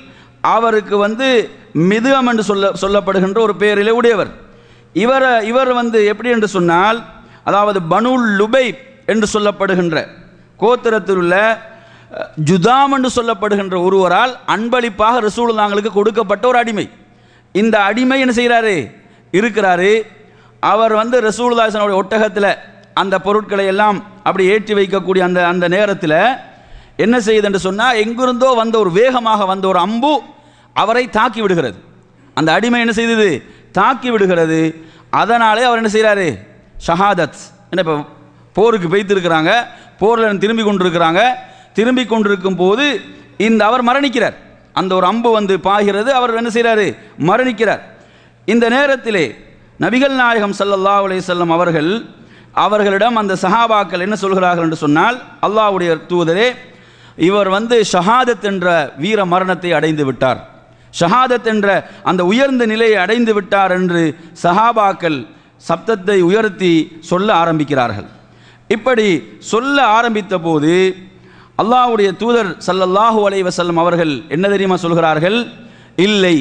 அவருக்கு வந்து மிதுகம் என்று சொல்ல சொல்லப்படுகின்ற ஒரு பெயரிலே உடையவர் இவரை இவர் வந்து எப்படி என்று சொன்னால் அதாவது பனுல் லுபை என்று சொல்லப்படுகின்ற கோத்திரத்தில் உள்ள அஹ், ஜுதாம் என்று சொல்லப்படுகின்ற ஒருவரால் அன்பளிப்பாக ரசூலுல்லாங்களுக்கு கொடுக்கப்பட்ட ஒரு அடிமை இந்த அடிமை என்ன செய்கிறாரு இருக்கிறாரு அவர் வந்து ரசூலுல்லாசனுடைய ஒட்டகத்தில் அந்த பொருட்களை எல்லாம் அப்படி ஏற்றி வைக்கக்கூடிய அந்த அந்த நேரத்தில் என்ன செய்யுது என்று சொன்னால் எங்கிருந்தோ வந்த ஒரு வேகமாக வந்த ஒரு அம்பு அவரை தாக்கி விடுகிறது அந்த அடிமை என்ன செய்தது தாக்கி விடுகிறது அதனாலே அவர் என்ன செய்கிறாரு ஷஹாதத் என்ன இப்போ போருக்கு பெய்திருக்கிறாங்க போரில் திரும்பி கொண்டிருக்கிறாங்க திரும்பி கொண்டிருக்கும் போது இந்த அவர் மரணிக்கிறார் அந்த ஒரு அம்பு வந்து பாய்கிறது அவர் என்ன செய்கிறாரு மரணிக்கிறார் இந்த நேரத்திலே நபிகள் நாயகம் ஸல்லல்லாஹு அலைஹி வஸல்லம் அவர்கள் அவர்களிடம் அந்த சஹாபாக்கள் என்ன சொல்கிறார்கள் என்று சொன்னால் அல்லாஹ்வுடைய தூதரே இவர் வந்து ஷஹாதத் என்ற வீர மரணத்தை அடைந்து விட்டார் ஷஹாதத் என்ற அந்த உயர்ந்த நிலையை அடைந்து விட்டார் என்று சஹாபாக்கள் சப்தத்தை உயர்த்தி சொல்ல ஆரம்பிக்கிறார்கள் இப்படி சொல்ல ஆரம்பித்த போது அல்லாஹ்வுடைய தூதர் ஸல்லல்லாஹு அலைஹி வஸல்லம் அவர்கள் என்ன தெரியுமா சொல்கிறார்கள் இல்லை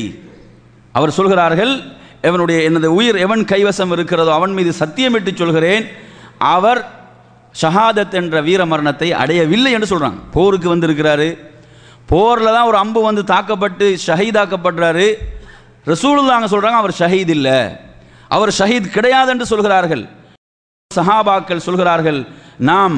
அவர் சொல்கிறார்கள் எவனுடைய எனது உயிர் எவன் கைவசம் இருக்கிறதோ அவன் மீது சத்தியமிட்டு சொல்கிறேன் அவர் ஷஹாதத் என்ற வீர மரணத்தை அடையவில்லை என்று சொல்றாங்க போருக்கு வந்திருக்கிறாரு போரில் தான் ஒரு அம்பு வந்து தாக்கப்பட்டு ஷஹீதாக்கப்படுறாரு ரசூலுல்லாங்க சொல்றாங்க அவர் ஷஹீத் இல்லை அவர் ஷஹீத் கிடையாது என்று சொல்கிறார்கள் சஹாபாக்கள் சொல்கிறார்கள் நாம்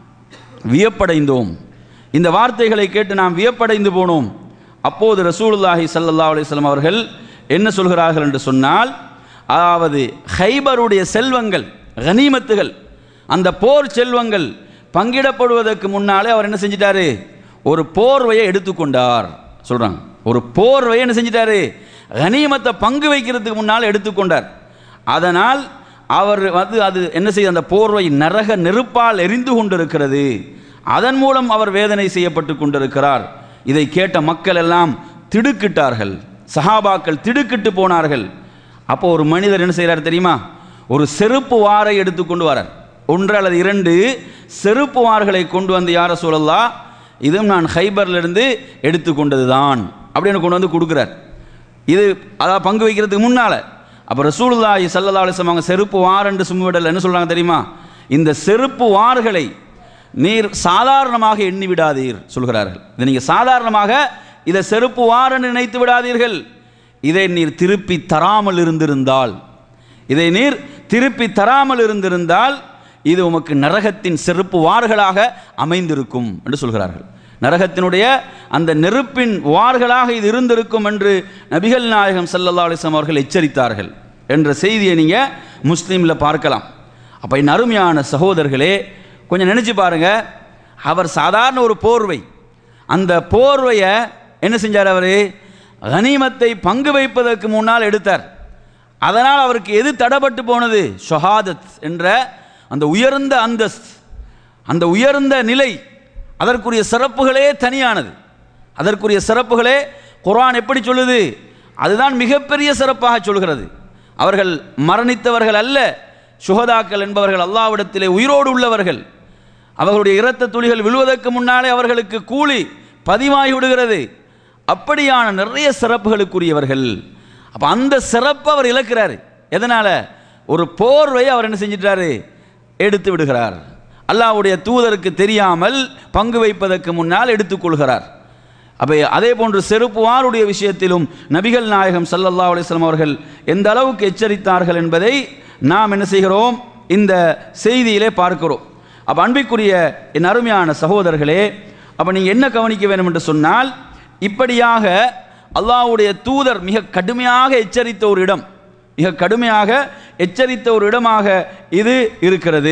வியப்படைந்தோம் இந்த வார்த்தைகளை கேட்டு நாம் வியப்படைந்து போனோம் அப்போது ரசூலுல்லாஹி ஸல்லல்லாஹு அலைஹி வஸல்லம் அவர்கள் என்ன சொல்கிறார்கள் என்று சொன்னால் அதாவது ஹைபருடைய செல்வங்கள் கனிமத்துகள் அந்த போர் செல்வங்கள் பங்கிடப்படுவதற்கு முன்னாலே அவர் என்ன செஞ்சிட்டாரு ஒரு போர்வையை எடுத்துக்கொண்டார் சொல்றாங்க ஒரு போர்வையை என்ன செஞ்சிட்டாரு கனிமத்தை பங்கு வைக்கிறதுக்கு முன்னால் எடுத்துக்கொண்டார் அதனால் அவர் வந்து அது என்ன செய்ய அந்த போர்வை நரக நெருப்பால் எரிந்து கொண்டிருக்கிறது அதன் மூலம் அவர் வேதனை செய்யப்பட்டு கொண்டிருக்கிறார் இதை கேட்ட மக்கள் எல்லாம் திடுக்கிட்டார்கள் சஹாபாக்கள் திடுக்கிட்டு போனார்கள் அப்போ ஒரு மனிதர் என்ன செய்கிறார் தெரியுமா ஒரு செருப்பு வாரை எடுத்துக்கொண்டு வரார் ஒன்று அல்லது இரண்டு செருப்பு வார்களை கொண்டு வந்து யார சொல்லலா இதுவும் நான் ஹைபர்லேருந்து எடுத்துக்கொண்டது தான் அப்படின்னு கொண்டு வந்து கொடுக்குறார் இது அதாவது பங்கு வைக்கிறதுக்கு முன்னால் அப்போ ரசூலுல்லாஹி ஸல்லல்லாஹு அலைஹி வஸல்லம் அவங்க செருப்பு வார் என்று சும்மிவிடல் என்ன சொல்கிறாங்க தெரியுமா இந்த செருப்பு வார்களை நீர் சாதாரணமாக எண்ணி விடாதீர் சொல்கிறார்கள் இதை நீங்கள் சாதாரணமாக இதை செருப்பு வார் என்று நினைத்து விடாதீர்கள் இதை நீர் திருப்பி தராமல் இருந்திருந்தால் இதை நீர் திருப்பி தராமல் இருந்திருந்தால் இது உமக்கு நரகத்தின் செருப்பு வார்களாக அமைந்திருக்கும் என்று சொல்கிறார்கள் நரகத்தினுடைய அந்த நெருப்பின் வார்களாக இது இருந்திருக்கும் என்று நபிகள் நாயகம் ஸல்லல்லாஹு அலைஹி வஸல்லம் அவர்கள் எச்சரித்தார்கள் என்ற செய்தியை நீங்கள் முஸ்லீமில் பார்க்கலாம் அப்போ என் அருமையான சகோதரர்களே கொஞ்சம் நினச்சி பாருங்க அவர் சாதாரண ஒரு போர்வை அந்த போர்வையை என்ன செஞ்சார் அவர் கனிமத்தை பங்கு வைப்பதற்கு முன்னால் எடுத்தார் அதனால் அவருக்கு எது தடப்பட்டு போனது ஷஹாதத் என்ற அந்த உயர்ந்த அந்தஸ்த் அந்த உயர்ந்த நிலை அதற்குரிய சிறப்புகளே தனியானது அதற்குரிய சிறப்புகளே குர்ஆன் எப்படி சொல்லுது அதுதான் மிகப்பெரிய சிறப்பாக சொல்கிறது அவர்கள் மரணித்தவர்கள் அல்ல சுகதாக்கள் என்பவர்கள் அல்லாவிடத்திலே உயிரோடு உள்ளவர்கள் அவர்களுடைய இரத்த துளிகள் விழுவதற்கு முன்னாலே அவர்களுக்கு கூலி பதிவாகி விடுகிறது அப்படியான நிறைய சிறப்புகளுக்குரியவர்கள் அப்போ அந்த சிறப்பை அவர் இழக்கிறார் எதனால் ஒரு போர்வை அவர் என்ன செஞ்சிட்டாரு எடுத்து விடுகிறார் அல்லாஹ்வுடைய தூதருக்கு தெரியாமல் பங்கு வைப்பதற்கு முன்னால் எடுத்துக்கொள்கிறார் அப்போ அதே போன்று செருப்புவாருடைய விஷயத்திலும் நபிகள் நாயகம் ஸல்லல்லாஹு அலைஹி வஸல்லம் அவர்கள் எந்த அளவுக்கு எச்சரித்தார்கள் என்பதை நாம் என்ன செய்கிறோம் இந்த செய்தியிலே பார்க்கிறோம் அப்போ அன்பிற்குரிய என் அருமையான சகோதரர்களே அப்போ நீங்கள் என்ன கவனிக்க வேண்டும் என்று சொன்னால் இப்படியாக அல்லாஹ்வுடைய தூதர் மிக கடுமையாக எச்சரித்த ஒரு இடம் மிக கடுமையாக எச்சரித்த ஒரு இடமாக இது இருக்கிறது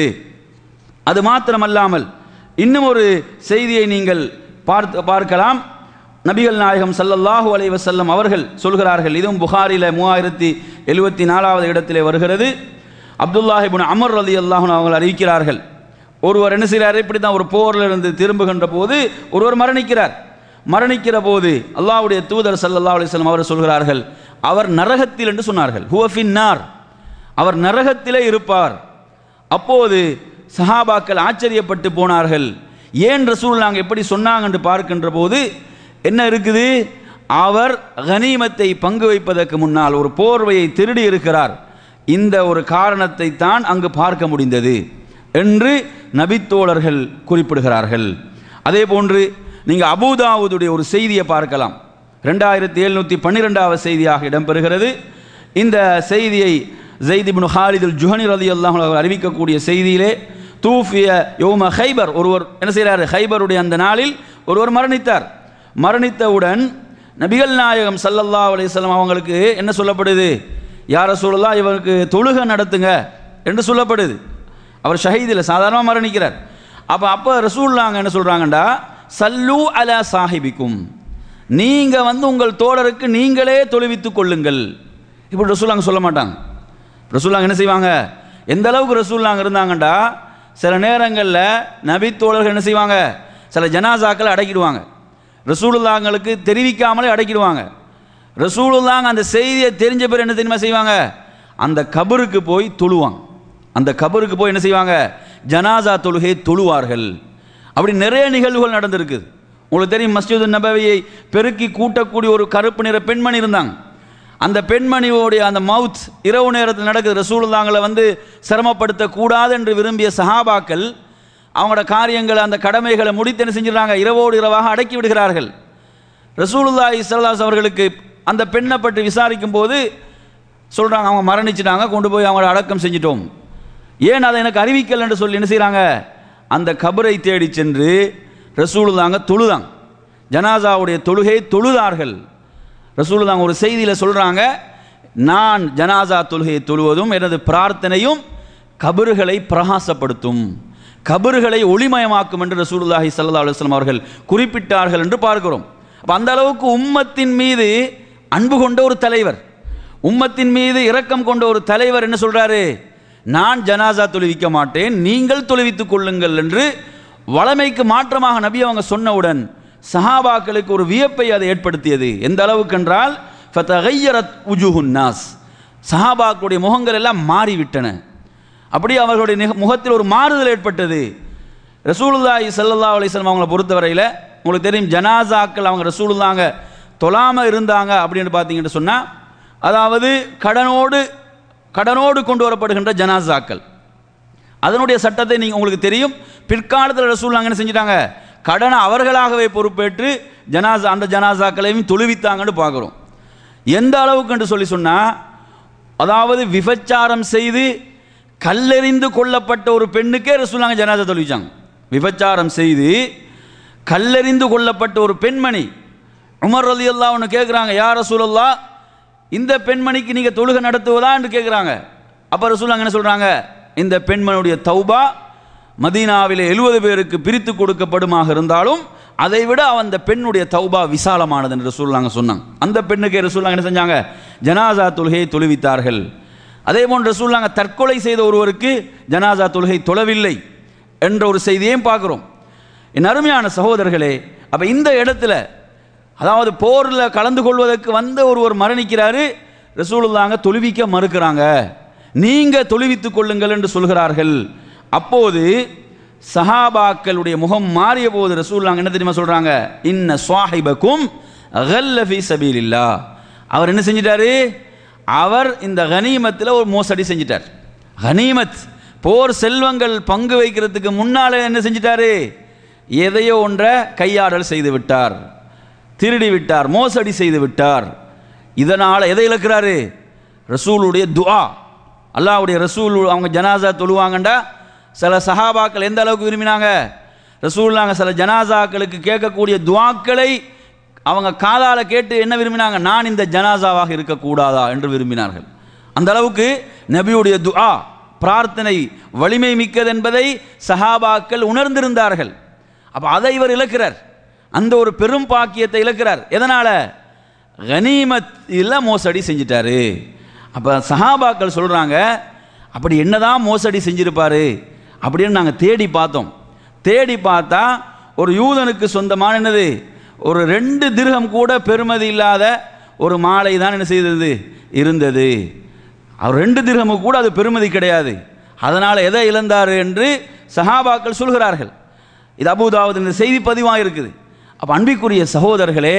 அது மாத்திரமல்லாமல் இன்னும் ஒரு செய்தியை நீங்கள் பார்த்து பார்க்கலாம் நபிகள் நாயகம் ஸல்லல்லாஹு அலைஹி வஸல்லம் அவர்கள் சொல்கிறார்கள் இதுவும் புகாரில மூவாயிரத்தி எழுபத்தி நாலாவது இடத்திலே வருகிறது அப்துல்லாஹிபின் அமர் ரலி அல்லாஹன் அவர்கள் அறிவிக்கிறார்கள் ஒருவர் என்ன செய்கிறார் இப்படி தான் ஒரு போரில் இருந்து திரும்புகின்ற போது ஒருவர் மரணிக்கிறார் மரணிக்கிற போது அல்லாஹ்வுடைய தூதர் ஸல்லல்லாஹு அலைஹி வஸல்லம் அவர் சொல்கிறார்கள் அவர் நரகத்தில் என்று சொன்னார்கள் ஹுவஃபின் நார் அவர் நரகத்திலே இருப்பார் அப்போது சஹாபாக்கள் ஆச்சரியப்பட்டு போனார்கள் ஏன் ரசூல் நாங்கள் எப்படி சொன்னாங்க என்று பார்க்கின்ற போது என்ன இருக்குது அவர் கனிமத்தை பங்கு வைப்பதற்கு முன்னால் ஒரு போர்வையை திருடி இருக்கிறார் இந்த ஒரு காரணத்தை தான் அங்கு பார்க்க முடிந்தது என்று நபித்தோழர்கள் குறிப்பிடுகிறார்கள் அதே போன்று நீங்கள் அபுதாவுதுடைய ஒரு செய்தியை பார்க்கலாம் ரெண்டாயிரத்தி எழுநூற்றி பன்னிரெண்டாவது செய்தியாக இடம்பெறுகிறது இந்த செய்தியை ஜெய்திபின் ஹாலிதுல் ஜுஹனி ரதி அல்லாஹ் அறிவிக்கக்கூடிய செய்தியிலே தூஃபிய யோம ஹைபர் ஒருவர் என்ன செய்கிறார் ஹைபருடைய அந்த நாளில் ஒருவர் மரணித்தார் மரணித்தவுடன் நபிகள் நாயகம் சல்லல்லா அலிஸ்லாம் அவங்களுக்கு என்ன சொல்லப்படுது யார சொல்லலாம் இவருக்கு தொழுகை நடத்துங்க என்று சொல்லப்படுது அவர் ஷஹீதில் சாதாரணமாக மரணிக்கிறார் அப்போ அப்போ ரசூல்லாங்க என்ன சொல்கிறாங்கண்டா சல்லு அலா சாஹிபிக்கும் நீங்கள் வந்து உங்கள் தோழருக்கு நீங்களே தொழுவித்துக் கொள்ளுங்கள் இப்படி ரசூல்லாங்க சொல்ல மாட்டாங்க ரசூல்லாங்க என்ன செய்வாங்க எந்த அளவுக்கு ரசூல்லாங்க இருந்தாங்கண்டா சில நேரங்களில் நபி தோழர்கள் என்ன செய்வாங்க சில ஜனாசாக்களை அடக்கிடுவாங்க ரசூலுல்லாங்களுக்கு தெரிவிக்காமலே அடக்கிடுவாங்க ரசூலுல்லாங்க அந்த செய்தியை தெரிஞ்ச பேர் என்ன தெரியுமா செய்வாங்க அந்த கபருக்கு போய் தொழுவாங்க அந்த கபருக்கு போய் என்ன செய்வாங்க ஜனாசா தொழுகை தொழுவார்கள் அப்படி நிறைய நிகழ்வுகள் நடந்திருக்குது உங்களுக்கு தெரியும் மஸ்ஜிது நபவியை பெருக்கி கூட்டக்கூடிய ஒரு கருப்பு நிற பெண்மணி இருந்தாங்க அந்த பெண்மணியோடைய அந்த மவுத் இரவு நேரத்தில் நடக்குது ரசூலுல்லாங்களை வந்து சிரமப்படுத்தக்கூடாது என்று விரும்பிய சஹாபாக்கள் அவங்களோட காரியங்களை அந்த கடமைகளை முடித்து என்ன செஞ்சிடறாங்க இரவோடு இரவாக அடக்கி விடுகிறார்கள் ரசூலுல்லா இஸ்லாஸ் அவர்களுக்கு அந்த பெண்ணை பற்றி விசாரிக்கும் போது சொல்கிறாங்க அவங்க மரணிச்சிட்டாங்க கொண்டு போய் அவங்கள அடக்கம் செஞ்சிட்டோம் ஏன் அதை எனக்கு அறிவிக்கல் என்று சொல்லி என்ன செய்கிறாங்க அந்த கபரை தேடி சென்று ரசூலுல்லாங்க தொழுதாங்க ஜனாசாவுடைய தொழுகை தொழுதார்கள் ரசூலுல்லாங்க ஒரு செய்தியில் சொல்கிறாங்க நான் ஜனாசா தொழுகையை தொழுவதும் எனது பிரார்த்தனையும் கபறுகளை பிரகாசப்படுத்தும் கபறுகளை ஒளிமயமாக்கும் என்று ரசூலுல்லாஹி சல்லா அலுவலம் அவர்கள் குறிப்பிட்டார்கள் என்று பார்க்கிறோம் அப்போ அந்த அளவுக்கு உம்மத்தின் மீது அன்பு கொண்ட ஒரு தலைவர் உம்மத்தின் மீது இரக்கம் கொண்ட ஒரு தலைவர் என்ன சொல்றாரு நான் ஜனாசா தொழுவிக்க மாட்டேன் நீங்கள் தொழுவித்துக் கொள்ளுங்கள் என்று வளமைக்கு மாற்றமாக நபி அவங்க சொன்னவுடன் சஹாபாக்களுக்கு ஒரு வியப்பை அதை ஏற்படுத்தியது எந்த அளவுக்கு என்றால் ஃபதகையரத் உஜுஹுன் நாஸ் சஹாபாக்களுடைய முகங்கள் எல்லாம் மாறிவிட்டன அப்படி அவர்களுடைய நிக- முகத்தில் ஒரு மாறுதல் ஏற்பட்டது ரசூலுல்லாஹி ஸல்லல்லாஹு அலைஹி வஸல்லம் அவங்கள பொறுத்தவரையில் உங்களுக்கு தெரியும் ஜனாசாக்கள் அவங்க ரசூலுல்லாங்க தொழாமல் இருந்தாங்க அப்படின்னு பார்த்தீங்கன்னு சொன்னால் அதாவது கடனோடு கடனோடு கொண்டு வரப்படுகின்ற ஜனாசாக்கள் அதனுடைய சட்டத்தை நீங்கள் உங்களுக்கு தெரியும் பிற்காலத்தில் ரசூலுல்லாங்க என்ன செஞ்சிட்டாங்க கடனை அவர்களாகவே பொறுப்பேற்று ஜனாசா அந்த ஜனாசாக்களையும் தொழுவித்தாங்கன்னு பார்க்குறோம் எந்த அளவுக்கு என்று சொல்லி சொன்னால் அதாவது விபச்சாரம் செய்து கல்லெறிந்து கொல்லப்பட்ட ஒரு பெண்ணுக்கே ரசூலாங்க ஜனாசா தொழுவிச்சாங்க விபச்சாரம் செய்து கல்லெறிந்து கொல்லப்பட்ட ஒரு பெண்மணி உமர் ரலி அல்லா ஒன்று கேட்குறாங்க யார் ரசூலல்லா இந்த பெண்மணிக்கு நீங்கள் தொழுகை நடத்துவதா என்று கேட்குறாங்க அப்போ ரசூலாங்க என்ன சொல்கிறாங்க இந்த பெண்மணியுடைய தௌபா மதீனாவிலே எழுபது பேருக்கு பிரித்து கொடுக்கப்படுமாக இருந்தாலும் அதை விட அந்த பெண்ணுடைய தௌபா விசாலமானது என்று ரசூலுல்லாங்க சொன்னாங்க அந்த பெண்ணுக்கு ரசூலுல்லாங்க என்ன செஞ்சாங்க ஜனாசா தொழுகையை தொழுவித்தார்கள் அதே போன்று ரசூலுல்லாங்க தற்கொலை செய்த ஒருவருக்கு ஜனாசா தொழுகை தொழவில்லை என்ற ஒரு செய்தியையும் பார்க்குறோம் என் அருமையான சகோதரர்களே அப்போ இந்த இடத்துல அதாவது போரில் கலந்து கொள்வதற்கு வந்த ஒருவர் மரணிக்கிறாரு ரசூலுல்லாங்க தொழுவிக்க மறுக்கிறாங்க நீங்க தொழுவித்துக் கொள்ளுங்கள் என்று சொல்கிறார்கள் அப்போது சஹாபாக்களுடைய முகம் மாறிய போது ரசூலுல்லாங்க என்ன தெரியுமா சொல்றாங்க இன்ன சுவாஹிபக்கும் அகல்ல ஃபீ சபீலில்லா அவர் என்ன செஞ்சிட்டாரு அவர் இந்த கனிமத்தில் ஒரு மோசடி செஞ்சிட்டார் கனிமத் போர் செல்வங்கள் பங்கு வைக்கிறதுக்கு முன்னாலே என்ன செஞ்சிட்டாரு எதையோ ஒன்றை கையாடல் செய்து விட்டார் திருடி விட்டார் மோசடி செய்து விட்டார் இதனால் எதை இழக்கிறாரு ரசூலுடைய துஆ அல்லாஹ்வுடைய ரசூல் அவங்க ஜனாசா தொழுவாங்கண்டா சில சஹாபாக்கள் எந்த அளவுக்கு விரும்பினாங்க ரசூல்லாங்க சில ஜனாசாக்களுக்கு கேட்கக்கூடிய துஆக்களை அவங்க காதால கேட்டு என்ன விரும்பினாங்க நான் இந்த ஜனாசாவாக இருக்கக்கூடாதா என்று விரும்பினார்கள் அந்த அளவுக்கு நபியுடைய துஆ பிரார்த்தனை வலிமை மிக்கது என்பதை சஹாபாக்கள் உணர்ந்திருந்தார்கள் அப்போ அதை இவர் இழக்கிறார் அந்த ஒரு பெரும் பாக்கியத்தை இழக்கிறார் எதனால கனிமத் இல்ல மோசடி செஞ்சிட்டாரு அப்போ சஹாபாக்கள் சொல்றாங்க அப்படி என்னதான் மோசடி செஞ்சிருப்பாரு அப்படின்னு நாங்கள் தேடி பார்த்தோம் தேடி பார்த்தா ஒரு யூதனுக்கு சொந்தமான என்னது ஒரு ரெண்டு திருகம் கூட பெருமதி இல்லாத ஒரு மாலை தான் என்ன செய்தது இருந்தது அவர் ரெண்டு திருகமும் கூட அது பெருமதி கிடையாது அதனால் எதை இழந்தார் என்று சஹாபாக்கள் சொல்கிறார்கள் இது அபுதாவது இந்த செய்தி பதிவாக இருக்குது அப்போ அன்பிற்குரிய சகோதரர்களே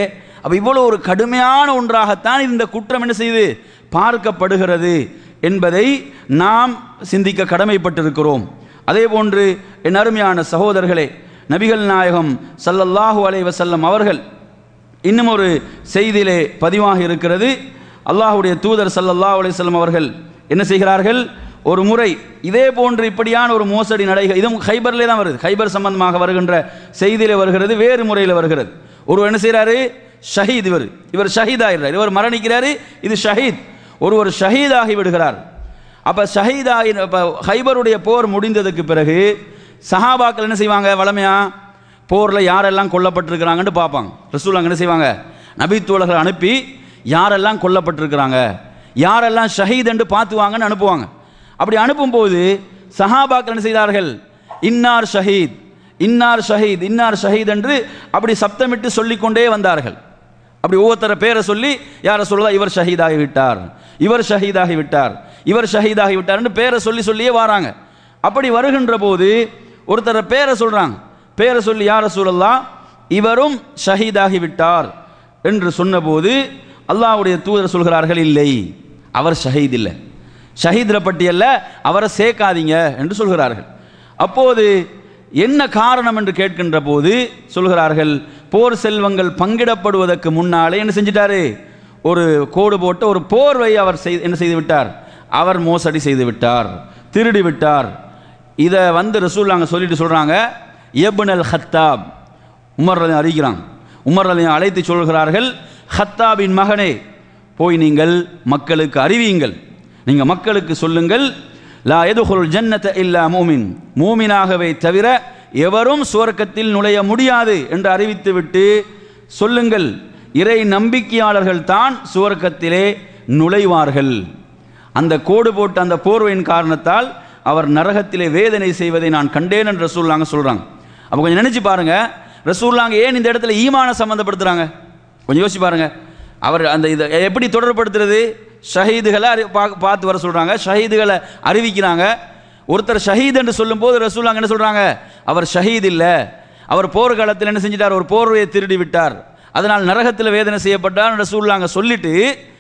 அப்போ இவ்வளோ ஒரு கடுமையான ஒன்றாகத்தான் இந்த குற்றம் என்ன செய்யுது பார்க்கப்படுகிறது என்பதை நாம் சிந்திக்க கடமைப்பட்டிருக்கிறோம் அதே போன்று என் அருமையான சகோதரர்களே நபிகள் நாயகம் ஸல்லல்லாஹு அலைஹி வஸல்லம் அவர்கள் இன்னும் ஒரு செய்தியிலே பதிவாக இருக்கிறது அல்லாஹ்வுடைய தூதர் ஸல்லல்லாஹு அலைஹி வஸல்லம் அவர்கள் என்ன செய்கிறார்கள் ஒரு முறை இதே போன்று இப்படியான ஒரு மோசடி நடைக இதுவும் ஹைபர்லே தான் வருது ஹைபர் சம்பந்தமாக வருகின்ற செய்தியிலே வருகிறது வேறு முறையில் வருகிறது ஒருவர் என்ன செய்கிறாரு ஷஹீத் இவர் இவர் ஷஹீத் ஆகிறார் இவர் மரணிக்கிறாரு இது ஷஹீத் ஒருவர் ஷஹீதாகி விடுகிறார் அப்போ ஷஹீதாகி இப்போ ஹைபருடைய போர் முடிந்ததுக்கு பிறகு சஹாபாக்கள் என்ன செய்வாங்க வளமையா போரில் யாரெல்லாம் கொல்லப்பட்டிருக்கிறாங்கன்னு பார்ப்பாங்க ரசூல் அங்கே என்ன செய்வாங்க நபித்தோழர்கள் அனுப்பி யாரெல்லாம் கொல்லப்பட்டிருக்கிறாங்க யாரெல்லாம் ஷஹீத் என்று பார்த்துவாங்கன்னு அனுப்புவாங்க அப்படி அனுப்பும்போது சஹாபாக்கள் என்ன செய்தார்கள் இன்னார் ஷஹீத் இன்னார் ஷஹீத் இன்னார் ஷஹீத் என்று அப்படி சப்தமிட்டு சொல்லிக்கொண்டே வந்தார்கள் அப்படி ஒவ்வொருத்தர பேரை சொல்லி யாரை சொல்லலாம் இவர் ஷஹீதாகி விட்டார் இவர் ஷஹீதாகி விட்டார் இவர் ஷஹீதாகி விட்டார்னு பேரை சொல்லி சொல்லியே வராங்க அப்படி வருகின்ற போது ஒருத்தர பேரை சொல்றாங்க பேரை சொல்லி யார சொல்லலாம் இவரும் ஷஹீதாகி விட்டார் என்று சொன்னபோது அல்லாஹ்வுடைய தூதர் சொல்கிறார்கள் இல்லை அவர் ஷஹீத் இல்லை ஷஹீத்ர பட்டியல்ல அவரை சேர்க்காதீங்க என்று சொல்கிறார்கள் அப்போது என்ன காரணம் என்று கேட்கின்ற போது சொல்கிறார்கள் போர் செல்வங்கள் பங்கிடப்படுவதற்கு முன்னாலே என்ன செஞ்சிட்டாரு ஒரு கோடு போட்டு ஒரு போர்வை அவர் செய் என்ன செய்து விட்டார் அவர் மோசடி செய்து விட்டார் திருடி விட்டார் இதை வந்து ரசூல் அங்கே சொல்லிட்டு சொல்கிறாங்க எபுனல் ஹத்தாப் உமர் ரலியல்லாஹு அறிவிக்கிறாங்க உமர் ரலியல்லாஹு அழைத்து சொல்கிறார்கள் ஹத்தாபின் மகனே போய் நீங்கள் மக்களுக்கு அறிவியுங்கள் நீங்கள் மக்களுக்கு சொல்லுங்கள் லா எதுகுல் ஜன்னத இல்லா மூமின் மூமினாகவே தவிர எவரும் சுவர்க்கத்தில் நுழைய முடியாது என்று அறிவித்துவிட்டு சொல்லுங்கள் இறை நம்பிக்கையாளர்கள் தான் சுவர்க்கத்திலே நுழைவார்கள் அந்த கோடு போட்ட அந்த போர்வையின் காரணத்தால் அவர் நரகத்திலே வேதனை செய்வதை நான் கண்டேன் என்று ரசூல்லாங்க சொல்கிறாங்க அப்போ கொஞ்சம் நினச்சி பாருங்க ரசூல்லாங்க ஏன் இந்த இடத்துல ஈமான சம்மந்தப்படுத்துகிறாங்க கொஞ்சம் யோசிச்சு பாருங்க அவர் அந்த இதை எப்படி தொடர்படுத்துறது ஷஹீதுகளை அறி பா- பார்த்து வர சொல்கிறாங்க ஷஹீதுகளை அறிவிக்கிறாங்க ஒருத்தர் ஷஹீத் என்று சொல்லும்போது ரசூல்லாங்க என்ன சொல்கிறாங்க அவர் ஷஹீத் இல்லை அவர் போர்க்காலத்தில் என்ன செஞ்சிட்டார் ஒரு போர்வையை திருடி விட்டார் அதனால் நரகத்தில் வேதனை செய்யப்பட்டார் ரசூல்லாங்க சொல்லிட்டு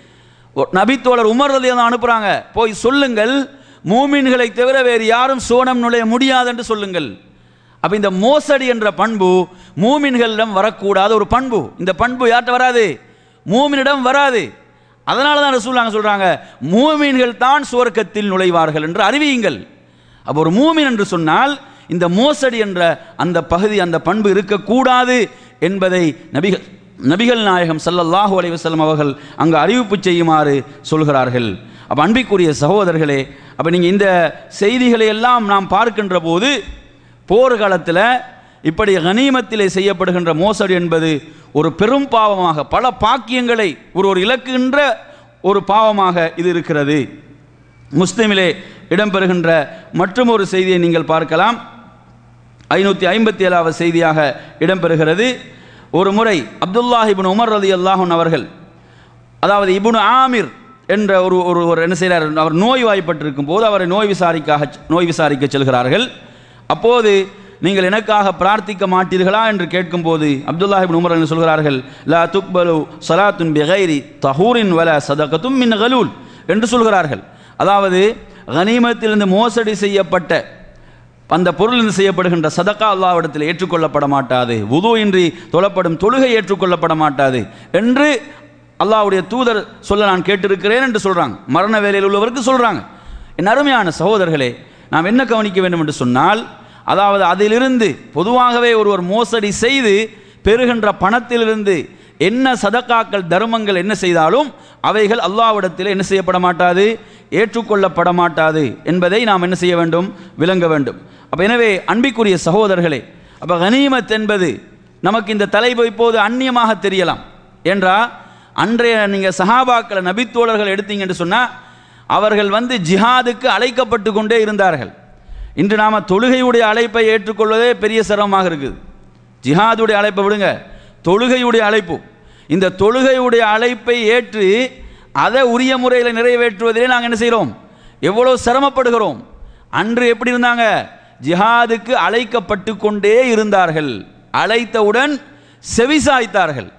ஒரு நபித்தோழர் உமர் ரலியல்லாஹு அனுப்புறாங்க போய் சொல்லுங்கள் மூமின்களை தவிர வேறு யாரும் சோனம் நுழைய முடியாது என்று சொல்லுங்கள் அப்ப இந்த மோசடி என்ற பண்பு மூமின்களிடம் வரக்கூடாத ஒரு பண்பு இந்த பண்பு யார்கிட்ட வராது மூமினிடம் வராது அதனால தான் ரசூலாங்க சொல்றாங்க மூமின்கள் தான் சுவர்க்கத்தில் நுழைவார்கள் என்று அறிவியுங்கள் அப்போ ஒரு மூமின் என்று சொன்னால் இந்த மோசடி என்ற அந்த பகுதி அந்த பண்பு இருக்கக்கூடாது என்பதை நபிகள் நபிகள் நாயகம் ஸல்லல்லாஹு அலைஹி வஸல்லம் அவர்கள் அங்கு அறிவிப்பு செய்யுமாறு சொல்கிறார்கள் அப்போ அன்பிற்குரிய சகோதரர்களே அப்போ நீங்கள் இந்த செய்திகளை எல்லாம் நாம் பார்க்கின்ற போது போர்க்காலத்தில் இப்படி கனிமத்திலே செய்யப்படுகின்ற மோசடி என்பது ஒரு பெரும் பாவமாக பல பாக்கியங்களை ஒரு ஒரு இலக்குகின்ற ஒரு பாவமாக இது இருக்கிறது முஸ்லிமிலே இடம்பெறுகின்ற மற்றும் ஒரு செய்தியை நீங்கள் பார்க்கலாம் ஐநூற்றி ஐம்பத்தி ஏழாவது செய்தியாக இடம்பெறுகிறது ஒரு முறை அப்துல்லாஹ் இப்னு உமர் ரதி அல்லாஹன் அவர்கள் அதாவது இப்னு ஆமிர் என்ற ஒரு ஒரு ஒரு என்ன செய்கிறார் அவர் நோய் வாய்ப்பட்டிருக்கும் போது அவரை நோய் விசாரிக்காக நோய் விசாரிக்க செல்கிறார்கள் அப்போது நீங்கள் எனக்காக பிரார்த்திக்க மாட்டீர்களா என்று கேட்கும்போது அப்துல்லாஹ் இப்னு உமர் என்ன சொல்கிறார்கள் லா துக்பலு சலாத்துன் பிகைரி தஹூரின் வல சதகத்தும் மின் கலூல் என்று சொல்கிறார்கள் அதாவது கனிமத்திலிருந்து மோசடி செய்யப்பட்ட அந்த பொருளில் செய்யப்படுகின்ற சதக்கா அல்லாவிடத்தில் ஏற்றுக்கொள்ளப்பட மாட்டாது உது இன்றி தொழப்படும் தொழுகை ஏற்றுக்கொள்ளப்பட மாட்டாது என்று அல்லாஹ்வுடைய தூதர் சொல்ல நான் கேட்டிருக்கிறேன் என்று சொல்றாங்க மரண வேலையில் உள்ளவருக்கு சொல்றாங்க என் அருமையான சகோதரர்களே நாம் என்ன கவனிக்க வேண்டும் என்று சொன்னால் அதாவது அதிலிருந்து பொதுவாகவே ஒருவர் மோசடி செய்து பெறுகின்ற பணத்திலிருந்து என்ன சதக்காக்கள் தர்மங்கள் என்ன செய்தாலும் அவைகள் அல்லாஹ்விடத்தில் என்ன செய்யப்பட மாட்டாது ஏற்றுக்கொள்ளப்பட மாட்டாது என்பதை நாம் என்ன செய்ய வேண்டும் விளங்க வேண்டும் அப்போ எனவே அன்பிற்குரிய சகோதரர்களே அப்போ கனிமத் என்பது நமக்கு இந்த தலைப்பு இப்போது அந்நியமாக தெரியலாம் என்றா அன்றைய நீங்கள் சஹாபாக்களை நபித்தோழர்கள் எடுத்தீங்க என்று சொன்னால் அவர்கள் வந்து ஜிஹாதுக்கு அழைக்கப்பட்டு கொண்டே இருந்தார்கள் இன்று நாம் தொழுகையுடைய அழைப்பை ஏற்றுக்கொள்வதே பெரிய சிரமமாக இருக்குது ஜிஹாதுடைய அழைப்பை விடுங்க தொழுகையுடைய அழைப்பு இந்த தொழுகையுடைய அழைப்பை ஏற்று அதை உரிய முறையில் நிறைவேற்றுவதிலே நாங்கள் என்ன செய்கிறோம் எவ்வளோ சிரமப்படுகிறோம் அன்று எப்படி இருந்தாங்க ஜிஹாதுக்கு அழைக்கப்பட்டு கொண்டே இருந்தார்கள் அழைத்தவுடன் செவிசாய்த்தார்கள்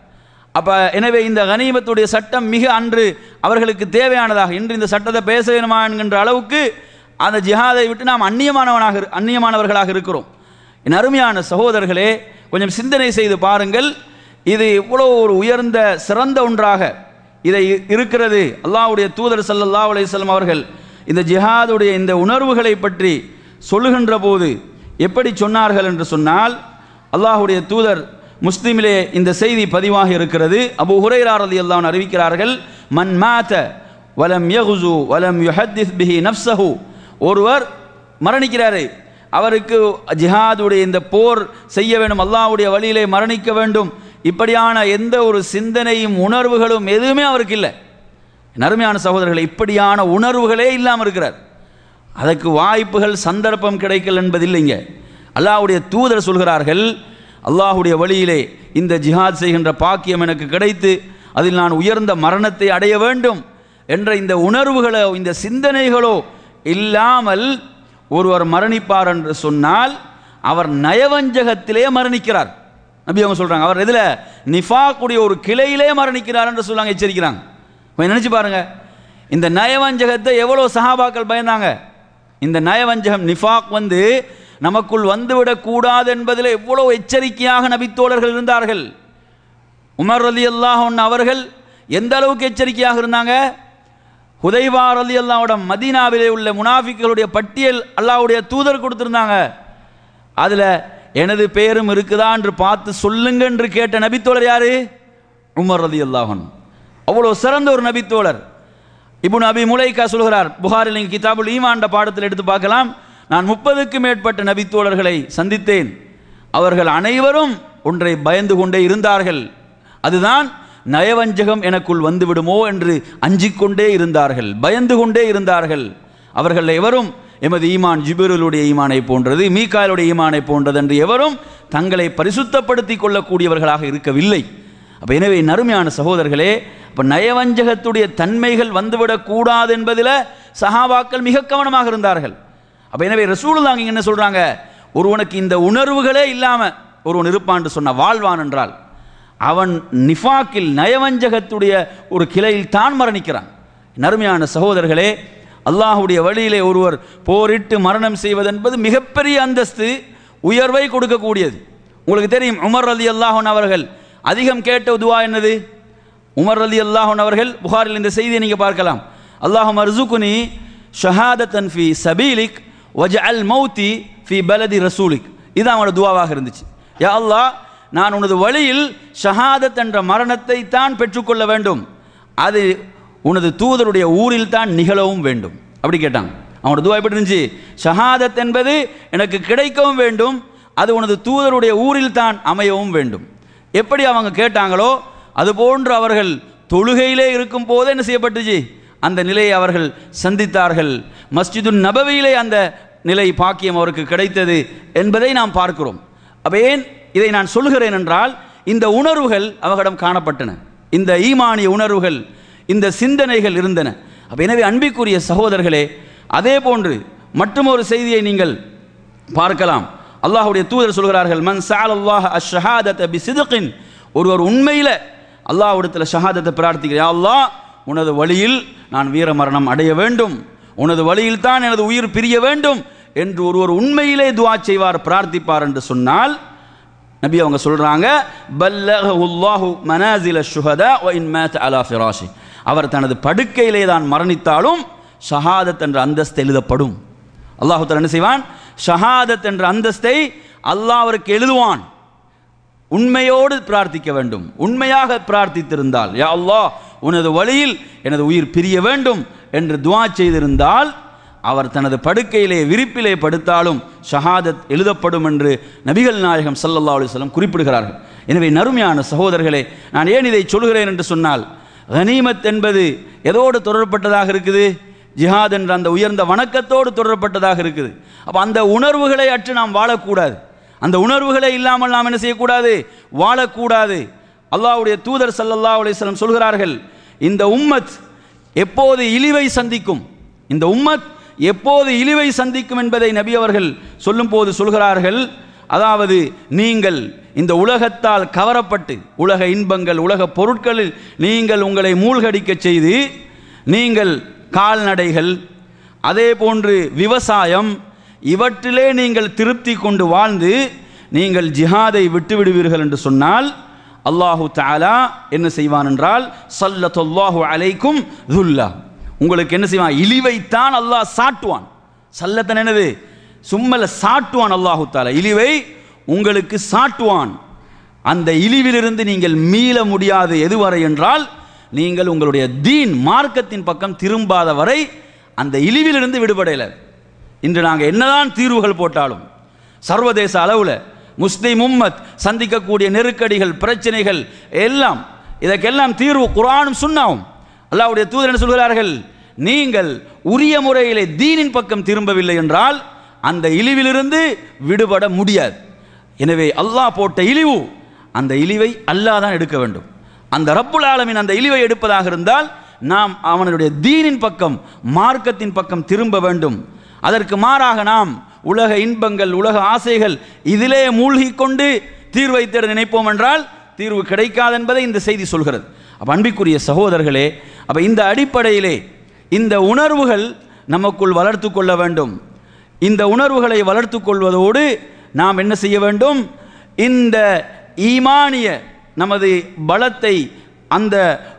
அப்போ எனவே இந்த கனிமத்துடைய சட்டம் மிக அன்று அவர்களுக்கு தேவையானதாக இன்று இந்த சட்டத்தை பேச வேணுமா என்கின்ற அளவுக்கு அந்த ஜிஹாதை விட்டு நாம் அந்நியமானவனாக இரு- அந்நியமானவர்களாக இருக்கிறோம் என் அருமையான சகோதரர்களே கொஞ்சம் சிந்தனை செய்து பாருங்கள் இது இவ்வளோ ஒரு உயர்ந்த சிறந்த ஒன்றாக இதை இருக்கிறது அல்லாஹ்வுடைய தூதர் ஸல்லல்லாஹு அலைஹி வஸல்லம் அவர்கள் இந்த ஜிஹாதுடைய இந்த உணர்வுகளை பற்றி சொல்லுகின்ற போது எப்படி சொன்னார்கள் என்று சொன்னால் அல்லாஹ்வுடைய தூதர் முஸ்லிமிலே இந்த செய்தி பதிவாக இருக்கிறது அபு ஹுரைரா ரலியல்லாஹு அன்ஹு அறிவிக்கிறார்கள் மன் மாத வலம் யகுசு வலம் யுஹத்திஸ் பிஹி நஃப்ஸஹு ஒருவர் மரணிக்கிறாரு அவருக்கு ஜிஹாதுடைய இந்த போர் செய்ய வேண்டும் அல்லாஹ்வுடைய வழியிலே மரணிக்க வேண்டும் இப்படியான எந்த ஒரு சிந்தனையும் உணர்வுகளும் எதுவுமே அவருக்கு இல்லை நறுமையான சகோதரர்கள் இப்படியான உணர்வுகளே இல்லாமல் இருக்கிறார் அதற்கு வாய்ப்புகள் சந்தர்ப்பம் கிடைக்கல் என்பதில்லைங்க அல்லாஹ்வுடைய தூதர் சொல்கிறார்கள் அல்லாஹ்வுடைய வழியிலே இந்த ஜிஹாத் செய்கின்ற பாக்கியம் எனக்கு கிடைத்து அதில் நான் உயர்ந்த மரணத்தை அடைய வேண்டும் என்ற இந்த உணர்வுகளோ இந்த சிந்தனைகளோ இல்லாமல் ஒருவர் மரணிப்பார் என்று சொன்னால் அவர் நயவஞ்சகத்திலே மரணிக்கிறார் நபி அவங்க சொல்றாங்க அவர் இதில் நிஃபாக்குடைய ஒரு கிளையிலே மரணிக்கிறார் என்று சொல்லாங்க எச்சரிக்கிறாங்க கொஞ்சம் நினைச்சு பாருங்க இந்த நயவஞ்சகத்தை எவ்வளோ சஹாபாக்கள் பயந்தாங்க இந்த நயவஞ்சகம் நிஃபாக் வந்து நமக்குள் வந்துவிடக் கூடாது என்பதில் எவ்வளவு எச்சரிக்கையாக நபித்தோழர்கள் இருந்தார்கள் உமர் ரலி அல்லாஹன் அவர்கள் எந்த அளவுக்கு எச்சரிக்கையாக இருந்தாங்க ஹுதைவா ரலி அல்லாவோட மதீனாவிலே உள்ள முனாஃபிக்களுடைய பட்டியல் அல்லாஹ்வுடைய தூதர் கொடுத்திருந்தாங்க அதில் எனது பேரும் இருக்குதா என்று பார்த்து சொல்லுங்க என்று கேட்ட நபித்தோழர் யாரு உமர் ரதி அல்லாஹன் அவ்வளோ சிறந்த ஒரு நபித்தோழர் இப்னு அபி முலைக்கா சொல்கிறார் புகாரில் நீங்கள் கிதாபுல் ஈமாண்ட பாடத்தில் எடுத்து பார்க்கலாம் நான் முப்பதுக்கு மேற்பட்ட நபித்தோழர்களை சந்தித்தேன் அவர்கள் அனைவரும் ஒன்றை பயந்து கொண்டே இருந்தார்கள் அதுதான் நயவஞ்சகம் எனக்குள் வந்துவிடுமோ என்று அஞ்சிக் கொண்டே இருந்தார்கள் பயந்து கொண்டே இருந்தார்கள் அவர்கள் எவரும் எமது ஈமான் ஜிபிருலுடைய ஈமானை போன்றது மீகாலுடைய ஈமானை போன்றது என்று எவரும் தங்களை பரிசுத்தப்படுத்திக் கொள்ளக்கூடியவர்களாக இருக்கவில்லை அப்போ எனவே நறுமையான சகோதரர்களே அப்போ நயவஞ்சகத்துடைய தன்மைகள் வந்துவிடக் கூடாது என்பதில் சஹாபாக்கள் மிக கவனமாக இருந்தார்கள் அப்போ எனவே ரசூலுல்லாஹ் இங்க என்ன சொல்றாங்க ஒருவனுக்கு இந்த உணர்வுகளே இல்லாமல் ஒருவன் இருப்பான் சொன்ன வாழ்வான் என்றால் அவன் நிஃபாக்கில் நயவஞ்சகத்துடைய ஒரு கிளையில் தான் மரணிக்கிறான் நறுமையான சகோதரர்களே அல்லாஹ்வுடைய வழியிலே ஒருவர் போரிட்டு மரணம் செய்வதென்பது மிகப்பெரிய அந்தஸ்து உயர்வை கொடுக்கக்கூடியது உங்களுக்கு தெரியும் உமர் அலி அல்லாஹன் அவர்கள் அதிகம் கேட்ட துவா என்னது உமர் அலி அல்லாஹன் அவர்கள் புகாரில் இந்த செய்தியை நீங்கள் பார்க்கலாம் அல்லாஹு மர்சுகுனி ஷஹாதத்தன் ஃபி சபீலிக் வஜ அல் மௌத்தி ஃபி பலதி ரசூலிக் இது அவனோட துவாவாக இருந்துச்சு யா அல்லாஹ் நான் உனது வழியில் ஷஹாதத் என்ற மரணத்தை தான் பெற்றுக்கொள்ள வேண்டும் அது உனது தூதருடைய ஊரில் தான் நிகழவும் வேண்டும் அப்படி கேட்டாங்க அவனோட துவா எப்படி இருந்துச்சு ஷஹாதத் என்பது எனக்கு கிடைக்கவும் வேண்டும் அது உனது தூதருடைய ஊரில் தான் அமையவும் வேண்டும் எப்படி அவங்க கேட்டாங்களோ அதுபோன்று அவர்கள் தொழுகையிலே இருக்கும் போது என்ன செய்யப்பட்டுச்சு அந்த நிலையை அவர்கள் சந்தித்தார்கள் மஸ்ஜிதுன் நபவியிலே அந்த நிலை பாக்கியம் அவருக்கு கிடைத்தது என்பதை நாம் பார்க்கிறோம் அப்ப ஏன் இதை நான் சொல்கிறேன் என்றால் இந்த உணர்வுகள் அவர்களிடம் காணப்பட்டன இந்த ஈமானிய உணர்வுகள் இந்த சிந்தனைகள் இருந்தன அப்ப எனவே அன்பிற்குரிய சகோதரர்களே அதே போன்று மற்றும் ஒரு செய்தியை நீங்கள் பார்க்கலாம் அல்லாஹ்வுடைய தூதர் சொல்கிறார்கள் மன் சால் அல்லாஹ் அஷஹாதத் பி சிதுகின் ஒருவர் உண்மையில் அல்லாஹ்விடத்தில் ஷஹாதத்தை பிரார்த்திக்கிறேன் யா அல்லாஹ் உனது வழியில் நான் வீர மரணம் அடைய வேண்டும் உனது வழியில் தான் எனது உயிர் பிரிய வேண்டும் என்று ஒருவர் உண்மையிலே துவா செய்வார் பிரார்த்திப்பார் என்று சொன்னால் நபி அவங்க சொல்றாங்க பல்லஹுல்லாஹு மனாசில ஷுஹதா வ இன் மாத் அலா ஃபிராஷி அவர் தனது படுக்கையிலே தான் மரணித்தாலும் ஷஹாதத் என்ற அந்தஸ்து எழுதப்படும் அல்லாஹு தஆலா என்ன செய்வான் ஷஹாதத் என்ற அந்தஸ்தை அல்லாஹ் அவருக்கு எழுதுவான் உண்மையோடு பிரார்த்திக்க வேண்டும் உண்மையாக பிரார்த்தித்திருந்தால் யா அல்லாஹ் உனது வழியில் எனது உயிர் பிரிய வேண்டும் என்று துவா செய்திருந்தால் அவர் தனது படுக்கையிலே விரிப்பிலே படுத்தாலும் ஷஹாதத் எழுதப்படும் என்று நபிகள் நாயகம் ஸல்லல்லாஹு அலைஹி வஸல்லம் குறிப்பிடுகிறார்கள் எனவே நறுமையான சகோதரர்களே நான் ஏன் இதை சொல்கிறேன் என்று சொன்னால் கனிமத் என்பது எதோடு தொடர்பட்டதாக இருக்குது ஜிஹாத் என்ற அந்த உயர்ந்த வணக்கத்தோடு தொடரப்பட்டதாக இருக்குது அப்போ அந்த உணர்வுகளை அற்று நாம் வாழக்கூடாது அந்த உணர்வுகளை இல்லாமல் நாம் என்ன செய்யக்கூடாது வாழக்கூடாது அல்லாஹ்வுடைய தூதர் ஸல்லல்லாஹு அலைஹி வஸல்லம் சொல்கிறார்கள் இந்த உம்மத் எப்போது இழிவை சந்திக்கும் இந்த உம்மத் எப்போது இழிவை சந்திக்கும் என்பதை நபி அவர்கள் சொல்லும்போது சொல்கிறார்கள் அதாவது நீங்கள் இந்த உலகத்தால் கவரப்பட்டு உலக இன்பங்கள் உலக பொருட்களில் நீங்கள் உங்களை மூழ்கடிக்க செய்து நீங்கள் கால்நடைகள் அதே போன்று விவசாயம் இவற்றிலே நீங்கள் திருப்தி கொண்டு வாழ்ந்து நீங்கள் ஜிஹாதை விட்டுவிடுவீர்கள் என்று சொன்னால் அல்லாஹு தஆலா என்ன செய்வான் என்றால் சல்லத்துல்லாஹு அலைக்கும் துல்லா உங்களுக்கு என்ன செய்வான் இழிவைத்தான் அல்லாஹ் சாட்டுவான் சல்லத்தன் என்னது சும்மல சாட்டுவான் அல்லாஹு தாலா இழிவை உங்களுக்கு சாட்டுவான் அந்த இழிவிலிருந்து நீங்கள் மீள முடியாது எதுவரை என்றால் நீங்கள் உங்களுடைய தீன் மார்க்கத்தின் பக்கம் திரும்பாத வரை அந்த இழிவிலிருந்து விடுபடையில இன்று நாங்கள் என்னதான் தீர்வுகள் போட்டாலும் சர்வதேச அளவில் முஸ்லிம் உம்மத் சந்திக்கக்கூடிய நெருக்கடிகள் பிரச்சனைகள் எல்லாம் இதற்கெல்லாம் தீர்வு குரானும் சுண்ணாவும் அல்லாஹ்வுடைய தூதர் என்ன சொல்கிறார்கள் நீங்கள் உரிய முறையிலே தீனின் பக்கம் திரும்பவில்லை என்றால் அந்த இழிவிலிருந்து விடுபட முடியாது எனவே அல்லாஹ் போட்ட இழிவு அந்த இழிவை அல்லாஹ் தான் எடுக்க வேண்டும் அந்த ரப்புல் ஆலமின் அந்த இழிவை எடுப்பதாக இருந்தால் நாம் அவனுடைய தீனின் பக்கம் மார்க்கத்தின் பக்கம் திரும்ப வேண்டும் அதற்கு மாறாக நாம் உலக இன்பங்கள் உலக ஆசைகள் இதிலே மூழ்கிக் கொண்டு தீர்வை தேட நினைப்போம் என்றால் தீர்வு கிடைக்காது என்பதை இந்த செய்தி சொல்கிறது அப்ப அன்பிற்குரிய சகோதரர்களே அப்ப இந்த அடிப்படையிலே இந்த உணர்வுகள் நமக்குள் வளர்த்து கொள்ள வேண்டும் இந்த உணர்வுகளை வளர்த்து கொள்வதோடு நாம் என்ன செய்ய வேண்டும் இந்த ஈமானிய நமது பலத்தை அந்த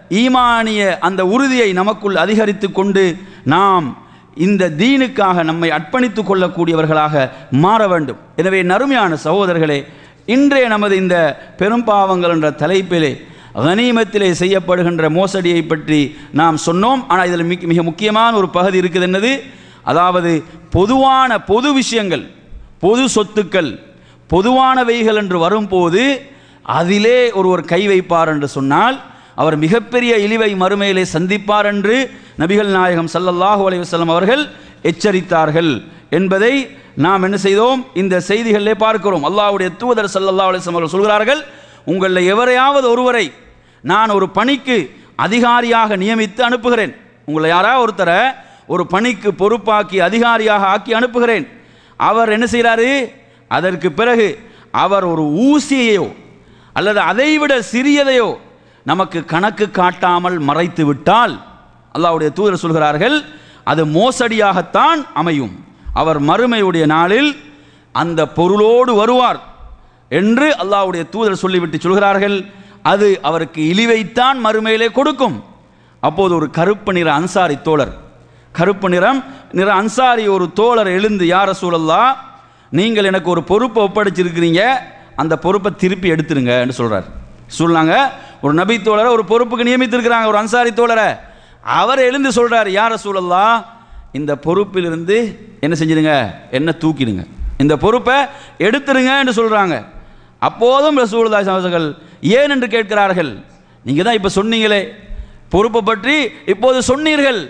ஈமானிய அந்த உறுதியை நமக்குள் அதிகரித்து கொண்டு நாம் இந்த தீனுக்காக நம்மை அர்ப்பணித்துக் கொள்ளக்கூடியவர்களாக மாற வேண்டும் எனவே நறுமையான சகோதரர்களே இன்றைய நமது இந்த பெரும்பாவங்கள் என்ற தலைப்பிலே கனிமத்திலே செய்யப்படுகின்ற மோசடியை பற்றி நாம் சொன்னோம் ஆனால் இதில் மிக மிக முக்கியமான ஒரு பகுதி இருக்குது என்னது அதாவது பொதுவான பொது விஷயங்கள் பொது சொத்துக்கள் பொதுவானவைகள் என்று வரும்போது அதிலே ஒருவர் கை வைப்பார் என்று சொன்னால் அவர் மிகப்பெரிய இழிவை மறுமையிலே சந்திப்பார் என்று நபிகள் நாயகம் ஸல்லல்லாஹு அலைஹி வஸல்லம் அவர்கள் எச்சரித்தார்கள் என்பதை நாம் என்ன செய்தோம் இந்த செய்திகளிலே பார்க்கிறோம் அல்லாஹ்வுடைய தூதர் ஸல்லல்லாஹு அலைஹி வஸல்லம் அவர்கள் சொல்கிறார்கள் உங்களில் எவரையாவது ஒருவரை நான் ஒரு பணிக்கு அதிகாரியாக நியமித்து அனுப்புகிறேன் உங்களை யாராவது ஒருத்தரை ஒரு பணிக்கு பொறுப்பாக்கி அதிகாரியாக ஆக்கி அனுப்புகிறேன் அவர் என்ன செய்கிறாரு அதற்கு பிறகு அவர் ஒரு ஊசியையோ அல்லது அதைவிட சிறியதையோ நமக்கு கணக்கு காட்டாமல் மறைத்து விட்டால் அல்லாஹ்வுடைய தூதர் சொல்கிறார்கள் அது மோசடியாகத்தான் அமையும் அவர் மறுமையுடைய நாளில் அந்த பொருளோடு வருவார் என்று அல்லாஹ்வுடைய தூதர் சொல்லிவிட்டு சொல்கிறார்கள் அது அவருக்கு இழிவைத்தான் மறுமையிலே கொடுக்கும் அப்போது ஒரு கருப்பு நிற அன்சாரி தோழர் கருப்பு நிறம் நிற அன்சாரி ஒரு தோழர் எழுந்து யார சூழல்லா நீங்கள் எனக்கு ஒரு பொறுப்பை ஒப்படைச்சிருக்கிறீங்க அந்த பொறுப்பை திருப்பி எடுத்துருங்க என்று சொல்றார் சொன்னாங்க ஒரு நபி தோழரை ஒரு பொறுப்புக்கு நியமித்திருக்கிறாங்க ஒரு அன்சாரி தோழரை அவர் எழுந்து சொல்றார் யார சூழல்லா இந்த பொறுப்பிலிருந்து என்ன செஞ்சிடுங்க என்ன தூக்கிடுங்க இந்த பொறுப்பை எடுத்துருங்க என்று சொல்றாங்க அப்போதும் ரசூலுல்லாஹி அவர்கள் ஏன் என்று கேட்கிறார்கள் நீங்க தான் இப்ப சொன்னீங்களே பொறுப்பை பற்றி இப்போது சொன்னீர்கள்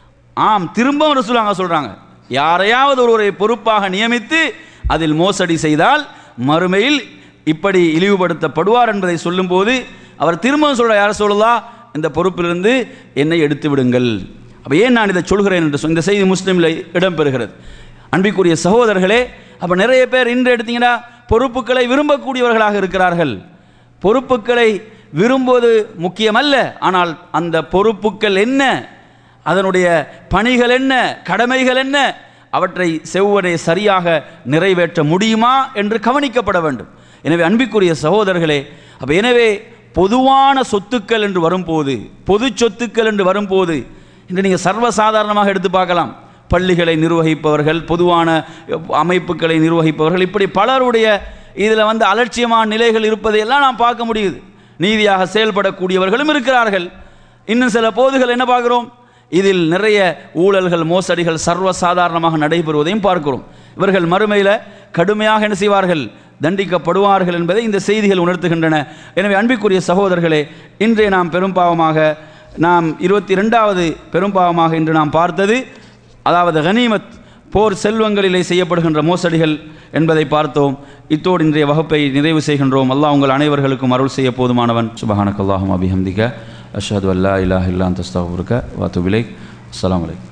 ஆம் திரும்பவும் ரசூலாங்க சொல்றாங்க யாரையாவது ஒருவரை பொறுப்பாக நியமித்து அதில் மோசடி செய்தால் மறுமையில் இப்படி இழிவுபடுத்தப்படுவார் என்பதை சொல்லும்போது அவர் திரும்பவும் சொல்ற யார சொல்லலா இந்த பொறுப்பிலிருந்து என்னை எடுத்து விடுங்கள் அப்ப ஏன் நான் இதை சொல்கிறேன் என்று சொல் இந்த செய்தி முஸ்லீமில் இடம்பெறுகிறது அன்பிற்குரிய சகோதரர்களே அப்ப நிறைய பேர் இன்று எடுத்தீங்கன்னா பொறுப்புகளை விரும்பக்கூடியவர்களாக இருக்கிறார்கள் பொறுப்புகளை விரும்புவது முக்கியமல்ல ஆனால் அந்த பொறுப்புகள் என்ன அதனுடைய பணிகள் என்ன கடமைகள் என்ன அவற்றை செவ்வரை சரியாக நிறைவேற்ற முடியுமா என்று கவனிக்கப்பட வேண்டும் எனவே அன்பிற்குரிய சகோதரர்களே அப்ப எனவே பொதுவான சொத்துக்கள் என்று வரும்போது பொது சொத்துக்கள் என்று வரும்போது இன்று நீங்கள் சர்வசாதாரணமாக எடுத்து பார்க்கலாம் பள்ளிகளை நிர்வகிப்பவர்கள் பொதுவான அமைப்புகளை நிர்வகிப்பவர்கள் இப்படி பலருடைய இதில் வந்து அலட்சியமான நிலைகள் இருப்பதையெல்லாம் நாம் பார்க்க முடியுது நீதியாக செயல்படக்கூடியவர்களும் இருக்கிறார்கள் இன்னும் சில போதுகள் என்ன பார்க்கிறோம் இதில் நிறைய ஊழல்கள் மோசடிகள் சர்வசாதாரணமாக நடைபெறுவதையும் பார்க்கிறோம் இவர்கள் மறுமையில் கடுமையாக என்ன செய்வார்கள் தண்டிக்கப்படுவார்கள் என்பதை இந்த செய்திகள் உணர்த்துகின்றன எனவே அன்பிற்குரிய சகோதரர்களே இன்றைய நாம் பெரும்பாவமாக நாம் இருபத்தி ரெண்டாவது பெரும்பாவமாக இன்று நாம் பார்த்தது அதாவது கனிமத் போர் செல்வங்களிலே செய்யப்படுகின்ற மோசடிகள் என்பதை பார்த்தோம் இத்தோடு இன்றைய வகுப்பை நிறைவு செய்கின்றோம் அல்லாஹ் உங்கள் அனைவர்களுக்கும் அருள் செய்ய போதுமானவன் சுபஹானக் அல்லாஹும் அபிஹம்திக அஷஹது அல்லா இலாஹ் இல்லான் தஸ்தாவுருக்க வாத்துபிலை அஸ்ஸலாமு அலைக்கும்